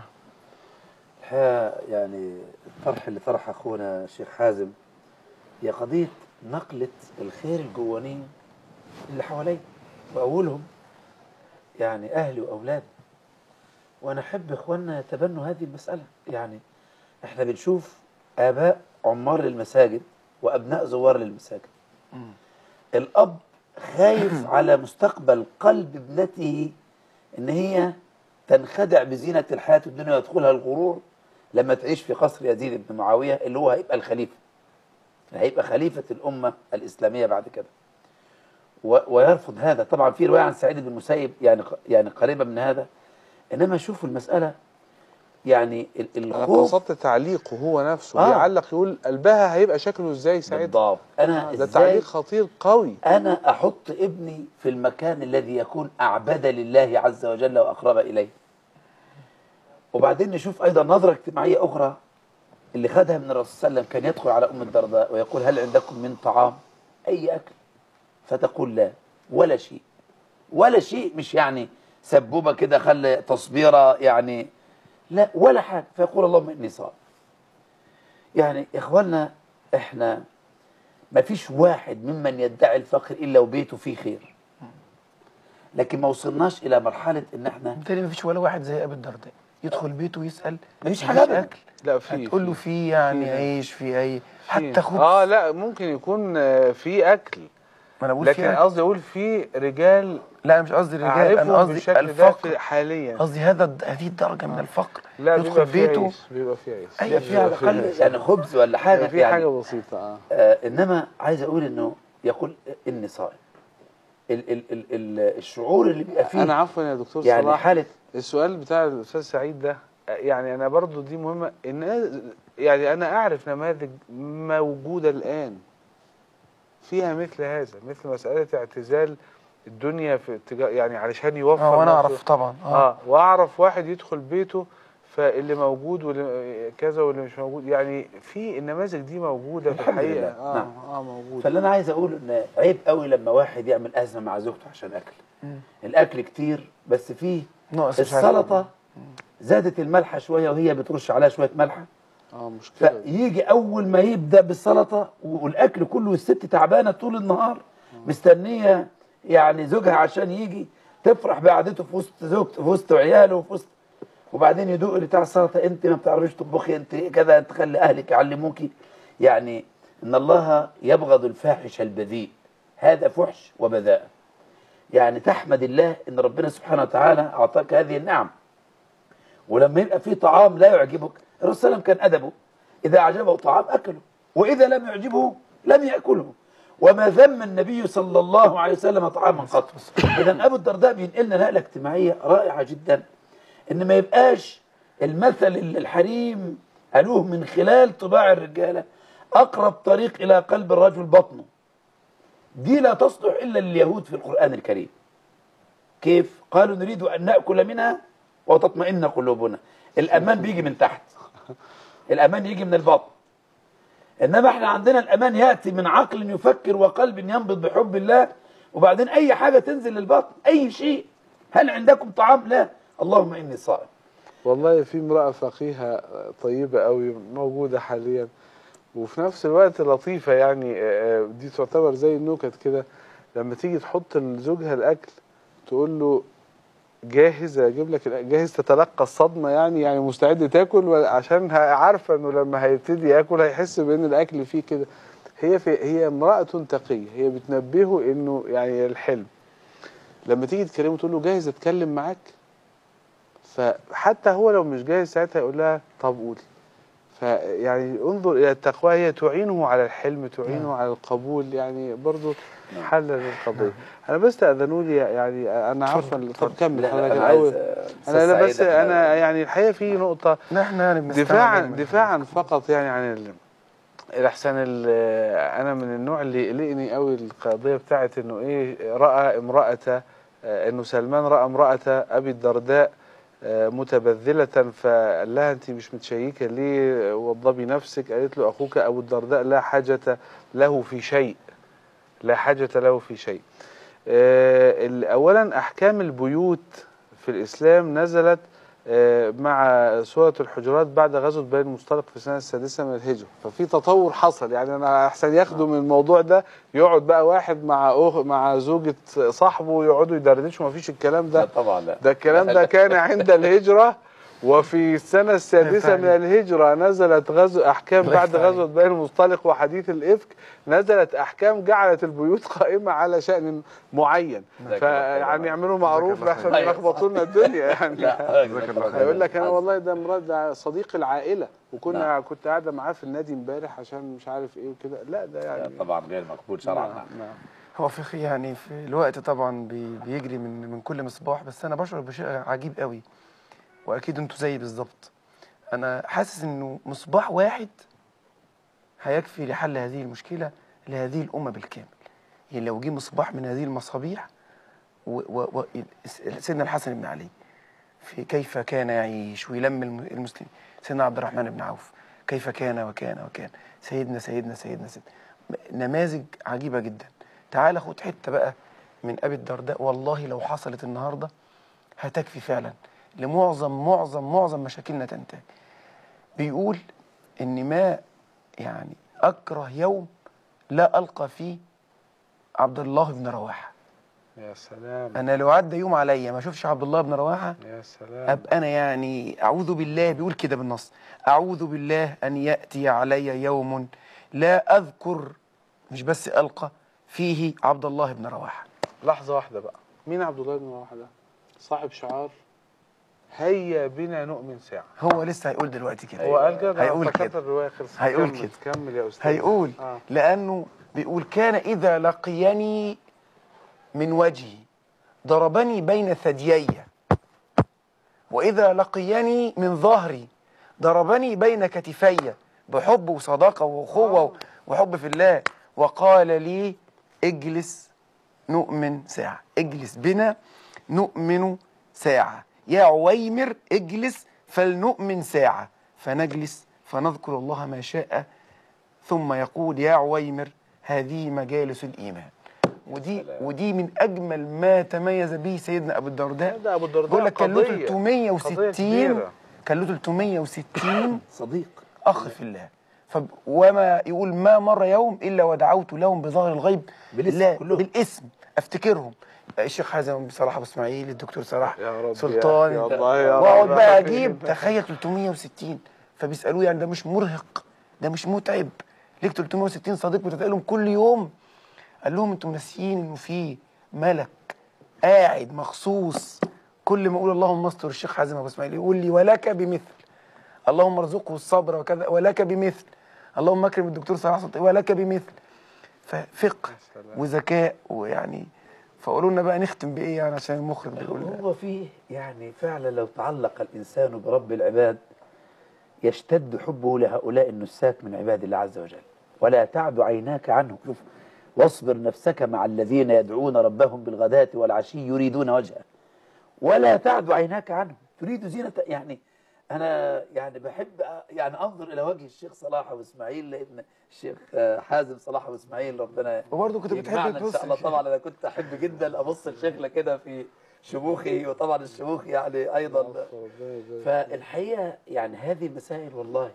[SPEAKER 3] الحقيقة يعني الطرح اللي طرح أخونا الشيخ حازم هي قضية نقلة الخير الجواني اللي حواليا وأولهم يعني أهلي وأولادي وأنا أحب إخواننا يتبنوا هذه المسألة يعني إحنا بنشوف آباء عمار للمساجد وأبناء زوار للمساجد الأب خايف على مستقبل قلب ابنته إن هي تنخدع بزينة الحياة الدنيا ويدخلها الغرور لما تعيش في قصر يزيد بن معاوية اللي هو هيبقى الخليفة هيبقى خليفة الأمة الإسلامية بعد كده و- ويرفض هذا طبعا في رواية عن سعيد بن المسيب يعني ق- يعني قريبة من هذا إنما شوفوا المسألة يعني ال-
[SPEAKER 2] انا
[SPEAKER 3] الخوف
[SPEAKER 2] قصدت تعليقه هو نفسه
[SPEAKER 3] آه.
[SPEAKER 2] بيعلق يقول قلبها هيبقى شكله ازاي ساعتها
[SPEAKER 3] بالضبط أنا
[SPEAKER 2] ده
[SPEAKER 3] إزاي
[SPEAKER 2] تعليق خطير قوي
[SPEAKER 3] أنا أحط ابني في المكان الذي يكون أعبد لله عز وجل وأقرب إليه وبعدين نشوف أيضا نظرة اجتماعية أخرى اللي خدها من الرسول صلى الله عليه وسلم كان يدخل على أم الدرداء ويقول هل عندكم من طعام أي أكل فتقول لا ولا شيء ولا شيء مش يعني سبوبة كده خلي تصبيرة يعني لا ولا حاجة فيقول اللهم إني صائم يعني إخواننا إحنا ما فيش واحد ممن يدعي الفقر إلا وبيته فيه خير لكن ما وصلناش إلى مرحلة إن إحنا
[SPEAKER 4] بالتالي مفيش ولا واحد زي ابي الدرداء يدخل بيته ويسال
[SPEAKER 3] مفيش حاجة أبداً.
[SPEAKER 4] اكل
[SPEAKER 2] لا في
[SPEAKER 4] هتقول له
[SPEAKER 2] في-
[SPEAKER 4] في يعني
[SPEAKER 2] في-
[SPEAKER 4] عيش في اي
[SPEAKER 2] في-
[SPEAKER 4] حتى خبز
[SPEAKER 2] اه لا ممكن يكون آه، في اكل
[SPEAKER 4] ما انا بقول
[SPEAKER 2] لكن
[SPEAKER 4] في أكل.
[SPEAKER 2] قصدي اقول في رجال
[SPEAKER 4] لا انا مش قصدي الرجال انا
[SPEAKER 2] اعرفهم
[SPEAKER 4] قصدي
[SPEAKER 2] بالشكل ده
[SPEAKER 4] الفقر
[SPEAKER 2] في حاليا
[SPEAKER 4] قصدي هذا الد- هذه الدرجه من الفقر
[SPEAKER 2] لا
[SPEAKER 4] يدخل
[SPEAKER 2] بيبقى في
[SPEAKER 4] بيته
[SPEAKER 2] عيش بيبقى في عيش
[SPEAKER 4] أي
[SPEAKER 3] يبقى في على الأقل يعني خبز ولا حاجة
[SPEAKER 2] بيبقى في
[SPEAKER 3] يعني
[SPEAKER 2] حاجه بسيطه اه
[SPEAKER 3] آه إنما عايز أقول إنه يقول إني صائم ال ال ال ال الشعور اللي بيبقى فيه
[SPEAKER 2] انا عفوا يا دكتور
[SPEAKER 3] يعني
[SPEAKER 2] صلاح
[SPEAKER 3] حالة
[SPEAKER 2] السؤال بتاع الاستاذ سعيد ده يعني انا برضو دي مهمه ان يعني انا اعرف نماذج موجوده الان فيها مثل هذا مثل مساله اعتزال الدنيا في اتجاه يعني علشان يوفر
[SPEAKER 4] اه وانا
[SPEAKER 2] نفسه.
[SPEAKER 4] اعرف طبعا
[SPEAKER 2] اه واعرف واحد يدخل بيته فاللي موجود واللي كذا واللي مش موجود يعني في النماذج دي موجوده في
[SPEAKER 3] الحمد
[SPEAKER 2] الحقيقه
[SPEAKER 3] لله.
[SPEAKER 2] اه
[SPEAKER 3] نعم.
[SPEAKER 2] اه موجوده
[SPEAKER 3] فاللي انا عايز اقول ان عيب قوي لما واحد يعمل ازمه مع زوجته عشان اكل الاكل كتير بس فيه
[SPEAKER 4] ناقص مش عارف
[SPEAKER 3] السلطه زادت الملحه شويه وهي بترش عليها شويه ملحه
[SPEAKER 2] اه مشكله دي.
[SPEAKER 3] فيجي اول ما يبدا بالسلطه والاكل كله والست تعبانه طول النهار مستنيه يعني زوجها عشان يجي تفرح بقعدته في وسط زوجته في وسط عياله في وسط وبعدين يدوق بتاع السلطه انت ما بتعرفيش تطبخي انت كذا انت خلي اهلك يعلموكي يعني ان الله يبغض الفاحش البذيء هذا فحش وبذاء يعني تحمد الله ان ربنا سبحانه وتعالى اعطاك هذه النعم ولما يبقى في طعام لا يعجبك الرسول صلى الله عليه وسلم كان ادبه اذا اعجبه طعام اكله واذا لم يعجبه لم ياكله وما ذم النبي صلى الله عليه وسلم طعاما قط اذا ابو الدرداء بينقل لنا نقله اجتماعيه رائعه جدا ان ما يبقاش المثل اللي الحريم قالوه من خلال طباع الرجاله اقرب طريق الى قلب الرجل بطنه دي لا تصلح الا لليهود في القران الكريم كيف قالوا نريد ان ناكل منها وتطمئن قلوبنا الامان بيجي من تحت الامان يجي من البطن انما احنا عندنا الامان ياتي من عقل يفكر وقلب ينبض بحب الله وبعدين اي حاجه تنزل للبطن اي شيء هل عندكم طعام لا اللهم اني صائم
[SPEAKER 2] والله في امرأة فقيهة طيبة قوي موجودة حاليا وفي نفس الوقت لطيفة يعني آه، دي تعتبر زي النكت كده لما تيجي تحط لزوجها الأكل تقول له جاهز اجيب لك الأكل، جاهز تتلقى الصدمه يعني يعني مستعد تاكل ولا- عشان ه- عارفه انه لما هيبتدي ياكل هيحس بان الاكل فيه كده هي في هي امراه تقيه هي بتنبهه انه يعني الحلم لما تيجي تكلمه تقول له جاهز اتكلم معاك فحتى هو لو مش جاهز ساعتها يقول لها طب قولي فيعني انظر الى التقوى هي تعينه على الحلم تعينه على القبول يعني برضو حل للقضيه انا بس تاذنوا لي يعني انا عفوا طب كمل
[SPEAKER 3] لا، لا،
[SPEAKER 2] حضرتك
[SPEAKER 3] أنا عايز،
[SPEAKER 2] الاول
[SPEAKER 3] آه،
[SPEAKER 2] انا انا
[SPEAKER 3] أستاذ
[SPEAKER 2] بس
[SPEAKER 3] سعيد،
[SPEAKER 2] انا يعني الحقيقه في نقطه
[SPEAKER 4] نحن يعني بنستعمل
[SPEAKER 2] دفاعا
[SPEAKER 4] من-
[SPEAKER 2] دفاعا فقط يعني عن ال... الاحسن ال... انا من النوع اللي يقلقني قوي القضيه بتاعت انه ايه راى امراه آه، انه سلمان راى امراه ابي الدرداء آه، متبذله فقال لها انت مش متشيكه ليه وضبي نفسك قالت له اخوك ابو الدرداء لا حاجه له في شيء لا حاجه له في شيء آه، ال- اولا احكام البيوت في الاسلام نزلت آه، مع سورة الحجرات بعد غزوة بني المصطلق في السنة السادسة من الهجرة ففي تطور حصل يعني أنا أحسن ياخدوا من الموضوع ده يقعد بقى واحد مع أخ مع زوجة صاحبه ويقعدوا يدردشوا ما فيش الكلام
[SPEAKER 3] لا
[SPEAKER 2] ده
[SPEAKER 3] طبعا لا
[SPEAKER 2] ده الكلام ده كان عند الهجرة وفي السنة السادسة من الهجرة نزلت غزو أحكام
[SPEAKER 4] الله
[SPEAKER 2] بعد
[SPEAKER 4] يفتح عليك.
[SPEAKER 2] غزوة بني المصطلق وحديث الإفك نزلت أحكام جعلت البيوت قائمة على شأن معين
[SPEAKER 3] جزاك الله خير.
[SPEAKER 2] فيعني يعملوا معروف
[SPEAKER 4] الله
[SPEAKER 2] لحسن
[SPEAKER 3] خير.
[SPEAKER 2] يلخبطوا لنا الدنيا يعني
[SPEAKER 3] لا
[SPEAKER 4] جزاك الله خير.
[SPEAKER 2] هيقول لك انا والله ده مراد ده صديق العائله وكنا
[SPEAKER 3] نعم.
[SPEAKER 2] كنت قاعده معاه في النادي امبارح عشان مش عارف ايه وكده لا ده
[SPEAKER 3] لا،
[SPEAKER 2] يعني
[SPEAKER 3] طبعا غير مقبول شرعا
[SPEAKER 2] نعم،
[SPEAKER 3] نعم.
[SPEAKER 2] نعم.
[SPEAKER 4] هو في يعني في الوقت طبعا بي- بيجري من من كل مصباح بس انا بشعر بشيء عجيب قوي واكيد انتوا زيي بالظبط انا حاسس انه مصباح واحد هيكفي لحل هذه المشكله لهذه الامه بالكامل يعني لو جه مصباح من هذه المصابيح و و و سيدنا الحسن بن علي في كيف كان يعيش ويلم الم- المسلمين سيدنا عبد الرحمن بن عوف كيف كان وكان وكان سيدنا سيدنا سيدنا سيدنا نماذج عجيبة جدا تعال خد حتة بقى من أبي الدرداء والله لو حصلت النهاردة هتكفي فعلا لمعظم معظم معظم مشاكلنا تنتهي بيقول إن ما يعني أكره يوم لا ألقى فيه عبد الله بن رواحة
[SPEAKER 2] يا سلام
[SPEAKER 4] أنا لو عدى يوم عليا ما أشوفش عبد الله بن رواحة
[SPEAKER 2] يا سلام
[SPEAKER 4] أبقى أنا يعني أعوذ بالله بيقول كده بالنص أعوذ بالله أن يأتي علي يوم لا أذكر مش بس ألقى فيه عبد الله بن رواحة
[SPEAKER 2] لحظه واحده بقى مين عبد الله بن رواحه ده صاحب شعار هيا بنا نؤمن ساعه
[SPEAKER 4] هو لسه هيقول دلوقتي كده
[SPEAKER 2] هو قال كده
[SPEAKER 4] هيقول
[SPEAKER 2] أنا فكرت
[SPEAKER 4] كده.
[SPEAKER 2] الروايه خلصت
[SPEAKER 4] هيقول
[SPEAKER 2] كمل
[SPEAKER 4] كده.
[SPEAKER 2] كمل يا استاذ
[SPEAKER 4] هيقول
[SPEAKER 2] آه.
[SPEAKER 4] لأنه بيقول كان إذا لقيني من وجهي ضربني بين ثديي وإذا لقيني من ظهري ضربني بين كتفي بحب وصداقة وأخوة وحب في الله وقال لي اجلس نؤمن ساعة اجلس بنا نؤمن ساعة يا عويمر اجلس فلنؤمن ساعة فنجلس فنذكر الله ما شاء ثم يقول يا عويمر هذه مجالس الإيمان ودي ودي من أجمل ما تميز به سيدنا أبو الدرداء
[SPEAKER 2] ده أبو الدرداء
[SPEAKER 4] بيقول لك كان له
[SPEAKER 2] قضية. قضية
[SPEAKER 4] 360
[SPEAKER 2] كبيرة.
[SPEAKER 4] كان له 360
[SPEAKER 3] صديق
[SPEAKER 4] أخ في الله فب وما يقول ما مر يوم إلا ودعوت لهم بظهر الغيب
[SPEAKER 3] بالاسم
[SPEAKER 4] لا
[SPEAKER 3] كلهم.
[SPEAKER 4] بالاسم أفتكرهم الشيخ حازم بن صلاح أبو إسماعيل الدكتور صلاح
[SPEAKER 2] يا رب يا
[SPEAKER 4] سلطان
[SPEAKER 2] أخي، الله يا رب.
[SPEAKER 4] واقعد بقى اجيب تخيل 360 فبيسالوه يعني ده مش مرهق ده مش متعب ليك 360 صديق بتتقابلهم كل يوم قال لهم انتم ناسيين انه في ملك قاعد مخصوص كل ما اقول اللهم استر الشيخ حازم ابو اسماعيل يقول لي ولك بمثل اللهم ارزقه الصبر وكذا ولك بمثل اللهم اكرم الدكتور صلاح سلطان ولك بمثل ففقه وذكاء ويعني فقولوا لنا بقى نختم بايه يعني عشان المخرج بيقول
[SPEAKER 3] هو فيه يعني فعلا لو تعلق الإنسان برب العباد يشتد حبه لهؤلاء النساك من عباد الله عز وجل ولا تعد عيناك عنهم شوف واصبر نفسك مع الذين يدعون ربهم بالغداة والعشي يريدون وجهه ولا تعد عيناك عنهم تريد زينة يعني أنا يعني بحب أ- يعني أنظر إلى وجه الشيخ صلاح أبو إسماعيل لأن الشيخ آه، حازم صلاح أبو إسماعيل ربنا
[SPEAKER 4] وبرضه كنت بتحب
[SPEAKER 3] يجمعنا إن
[SPEAKER 4] تبص
[SPEAKER 3] شاء الله
[SPEAKER 4] للشيخ.
[SPEAKER 3] طبعا أنا كنت أحب جدا أبص لشيخنا كده في شموخه وطبعا الشموخ يعني أيضا فالحقيقة يعني هذه المسائل والله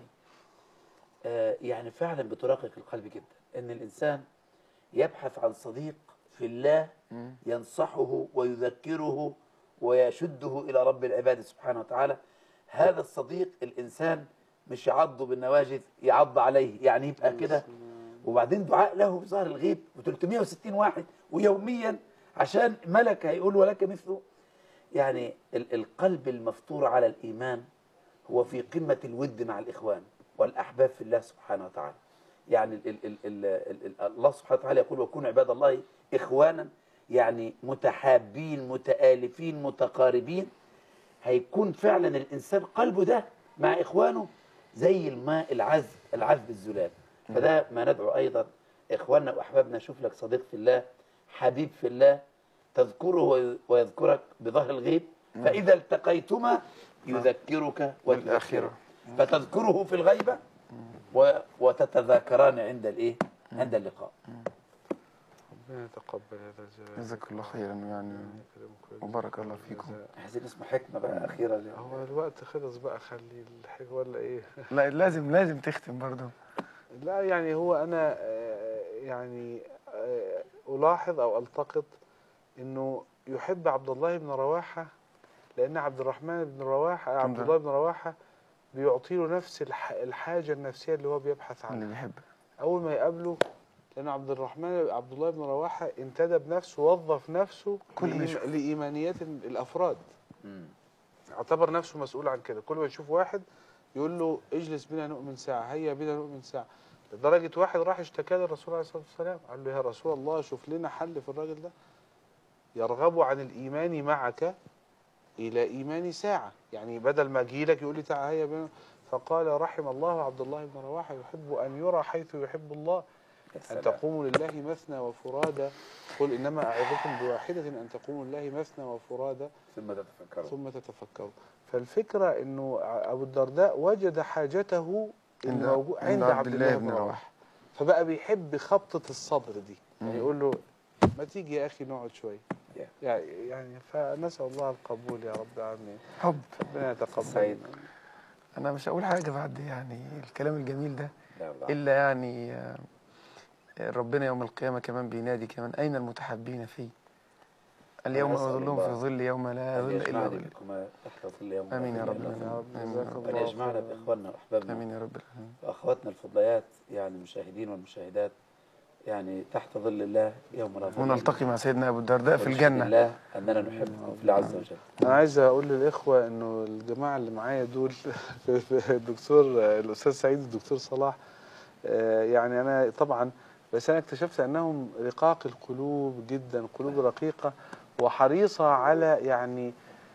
[SPEAKER 3] آه، يعني فعلا بتراقق القلب جدا ان الانسان يبحث عن صديق في الله ينصحه ويذكره ويشده الى رب العباد سبحانه وتعالى هذا الصديق الانسان مش يعض بالنواجذ يعض عليه يعني يبقى كده وبعدين دعاء له بظهر الغيب و360 واحد ويوميا عشان ملك هيقول ولك مثله يعني ال- القلب المفطور على الإيمان هو في قمة الود مع الإخوان والأحباب في الله سبحانه وتعالى يعني ال ال ال ال ال ال الله سبحانه وتعالى يقول وكونوا عباد الله إخوانا يعني متحابين متآلفين متقاربين هيكون فعلا الإنسان قلبه ده مع إخوانه زي الماء العذب العذب الزلال فده ما ندعو أيضا إخواننا وأحبابنا شوف لك صديق في الله حبيب في الله تذكره وي- ويذكرك بظهر الغيب فإذا التقيتما يذكرك وتذكره فتذكره في الغيبة و- وتتذاكران عند الإيه؟ عند اللقاء
[SPEAKER 2] ربنا يتقبل هذا الجلال
[SPEAKER 4] جزاك الله خيرا يعني وبارك الله فيكم
[SPEAKER 3] عايزين نسمع حكمة بقى أخيرة ليه؟
[SPEAKER 2] هو الوقت خلص بقى خلي الحاجة ولا ايه
[SPEAKER 4] لا لازم لازم تختم برضه
[SPEAKER 2] لا يعني هو انا آه، يعني آه، الاحظ او التقط انه يحب عبد الله بن رواحه لان عبد الرحمن بن رواحه عبد الله بن رواحه بيعطي له نفس الح- الحاجه النفسيه اللي هو بيبحث عنها
[SPEAKER 4] اللي بيحب
[SPEAKER 2] اول ما يقابله لان عبد الرحمن عبد الله بن رواحه انتدب نفسه وظف نفسه
[SPEAKER 4] كل ما
[SPEAKER 2] لإيم-
[SPEAKER 4] يشوف.
[SPEAKER 2] لايمانيات الافراد
[SPEAKER 3] مم.
[SPEAKER 2] اعتبر نفسه مسؤول عن كده كل ما يشوف واحد يقول له اجلس بنا نؤمن ساعة هيا بنا نؤمن ساعة لدرجة واحد راح اشتكى للرسول عليه الصلاة والسلام قال له يا رسول الله شوف لنا حل في الراجل ده يرغب عن الإيمان معك إلى إيمان ساعة يعني بدل ما أجي لك يقول لي تعالى هيا بنا فقال رحم الله عبد الله بن رواحة يحب أن يرى حيث يحب الله
[SPEAKER 3] يا
[SPEAKER 2] أن
[SPEAKER 3] سلام.
[SPEAKER 2] تقوموا لله مثنى وفرادى قل إنما أعظكم بواحدة أن تقوموا لله مثنى وفرادى
[SPEAKER 3] ثم تتفكروا
[SPEAKER 2] ثم تتفكروا فالفكرة انه ابو الدرداء وجد حاجته
[SPEAKER 4] عند-
[SPEAKER 2] الموجود
[SPEAKER 4] عند
[SPEAKER 2] عند
[SPEAKER 4] عبد
[SPEAKER 2] عبد
[SPEAKER 4] الله
[SPEAKER 2] الله
[SPEAKER 4] بن
[SPEAKER 2] بن
[SPEAKER 4] رواحة.
[SPEAKER 2] رواحه فبقى بيحب خبطة الصدر دي يعني يقول له ما تيجي يا اخي نقعد شويه
[SPEAKER 3] Yeah.
[SPEAKER 2] يعني يعني فنسال الله القبول يا رب العالمين
[SPEAKER 4] حب
[SPEAKER 2] ربنا يتقبل
[SPEAKER 3] سعيد.
[SPEAKER 2] منا.
[SPEAKER 4] انا مش هقول حاجه بعد يعني الكلام الجميل ده
[SPEAKER 3] لا والله.
[SPEAKER 4] الا يعني آه، ربنا يوم القيامه كمان بينادي كمان اين المتحبين في اليوم
[SPEAKER 3] أسأل
[SPEAKER 4] اظلهم في
[SPEAKER 3] الله
[SPEAKER 4] ظل يوم لا
[SPEAKER 3] أن
[SPEAKER 4] ظل الا
[SPEAKER 3] يجمعني
[SPEAKER 4] ظل
[SPEAKER 3] بكما تحت ظل يوم لا
[SPEAKER 4] امين يا
[SPEAKER 3] ظل
[SPEAKER 4] رب
[SPEAKER 3] إلا ظله.
[SPEAKER 2] يا رب
[SPEAKER 4] آمين.
[SPEAKER 2] جزاك
[SPEAKER 4] آمين.
[SPEAKER 2] الله
[SPEAKER 3] وأن يجمعنا
[SPEAKER 2] خيرا.
[SPEAKER 3] بإخواننا وأحبابنا
[SPEAKER 4] امين يا رب العالمين
[SPEAKER 3] وأخواتنا الفضليات يعني المشاهدين والمشاهدات يعني تحت ظل الله يوم لا ظل إلا
[SPEAKER 4] ونلتقي مع سيدنا ابو الدرداء في
[SPEAKER 3] ونشهد
[SPEAKER 4] الجنه
[SPEAKER 3] الله أننا نحبه في الله عز وجل
[SPEAKER 2] انا عايز اقول للاخوه انه الجماعه اللي معايا دول في- في الدكتور الاستاذ سعيد الدكتور صلاح آه، يعني انا طبعا بس انا اكتشفت انهم رقاق القلوب جدا قلوب رقيقه وحريصه على يعني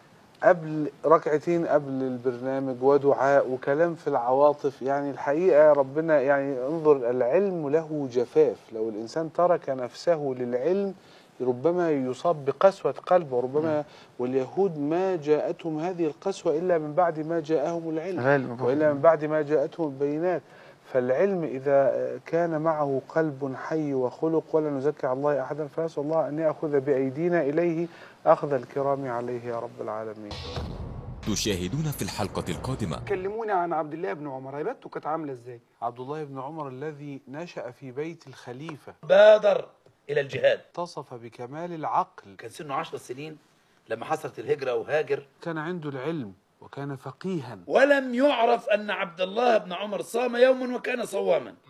[SPEAKER 2] قبل ركعتين قبل البرنامج ودعاء وكلام في العواطف يعني الحقيقه ربنا يعني انظر العلم له جفاف لو الانسان ترك نفسه للعلم ربما يصاب بقسوة قلب وربما واليهود ما جاءتهم هذه القسوة إلا من بعد ما جاءهم العلم
[SPEAKER 4] غالب
[SPEAKER 2] وإلا من بعد ما جاءتهم البينات فالعلم إذا كان معه قلب حي وخلق ولا نزكي على الله أحدا فنسأل الله أن يأخذ بأيدينا إليه أخذ الكرام عليه يا رب العالمين
[SPEAKER 5] تشاهدون في الحلقة القادمة
[SPEAKER 4] كلمونا عن عبد الله بن عمر عبادته كانت عامله ازاي
[SPEAKER 2] عبد الله بن عمر الذي نشأ في بيت الخليفة
[SPEAKER 3] بادر إلى الجهاد
[SPEAKER 2] اتصف بكمال العقل
[SPEAKER 3] كان سنه عشر سنين لما حصلت الهجرة وهاجر
[SPEAKER 2] كان عنده العلم وكان فقيها
[SPEAKER 3] ولم يعرف أن عبد الله بن عمر صام يوما وكان صواما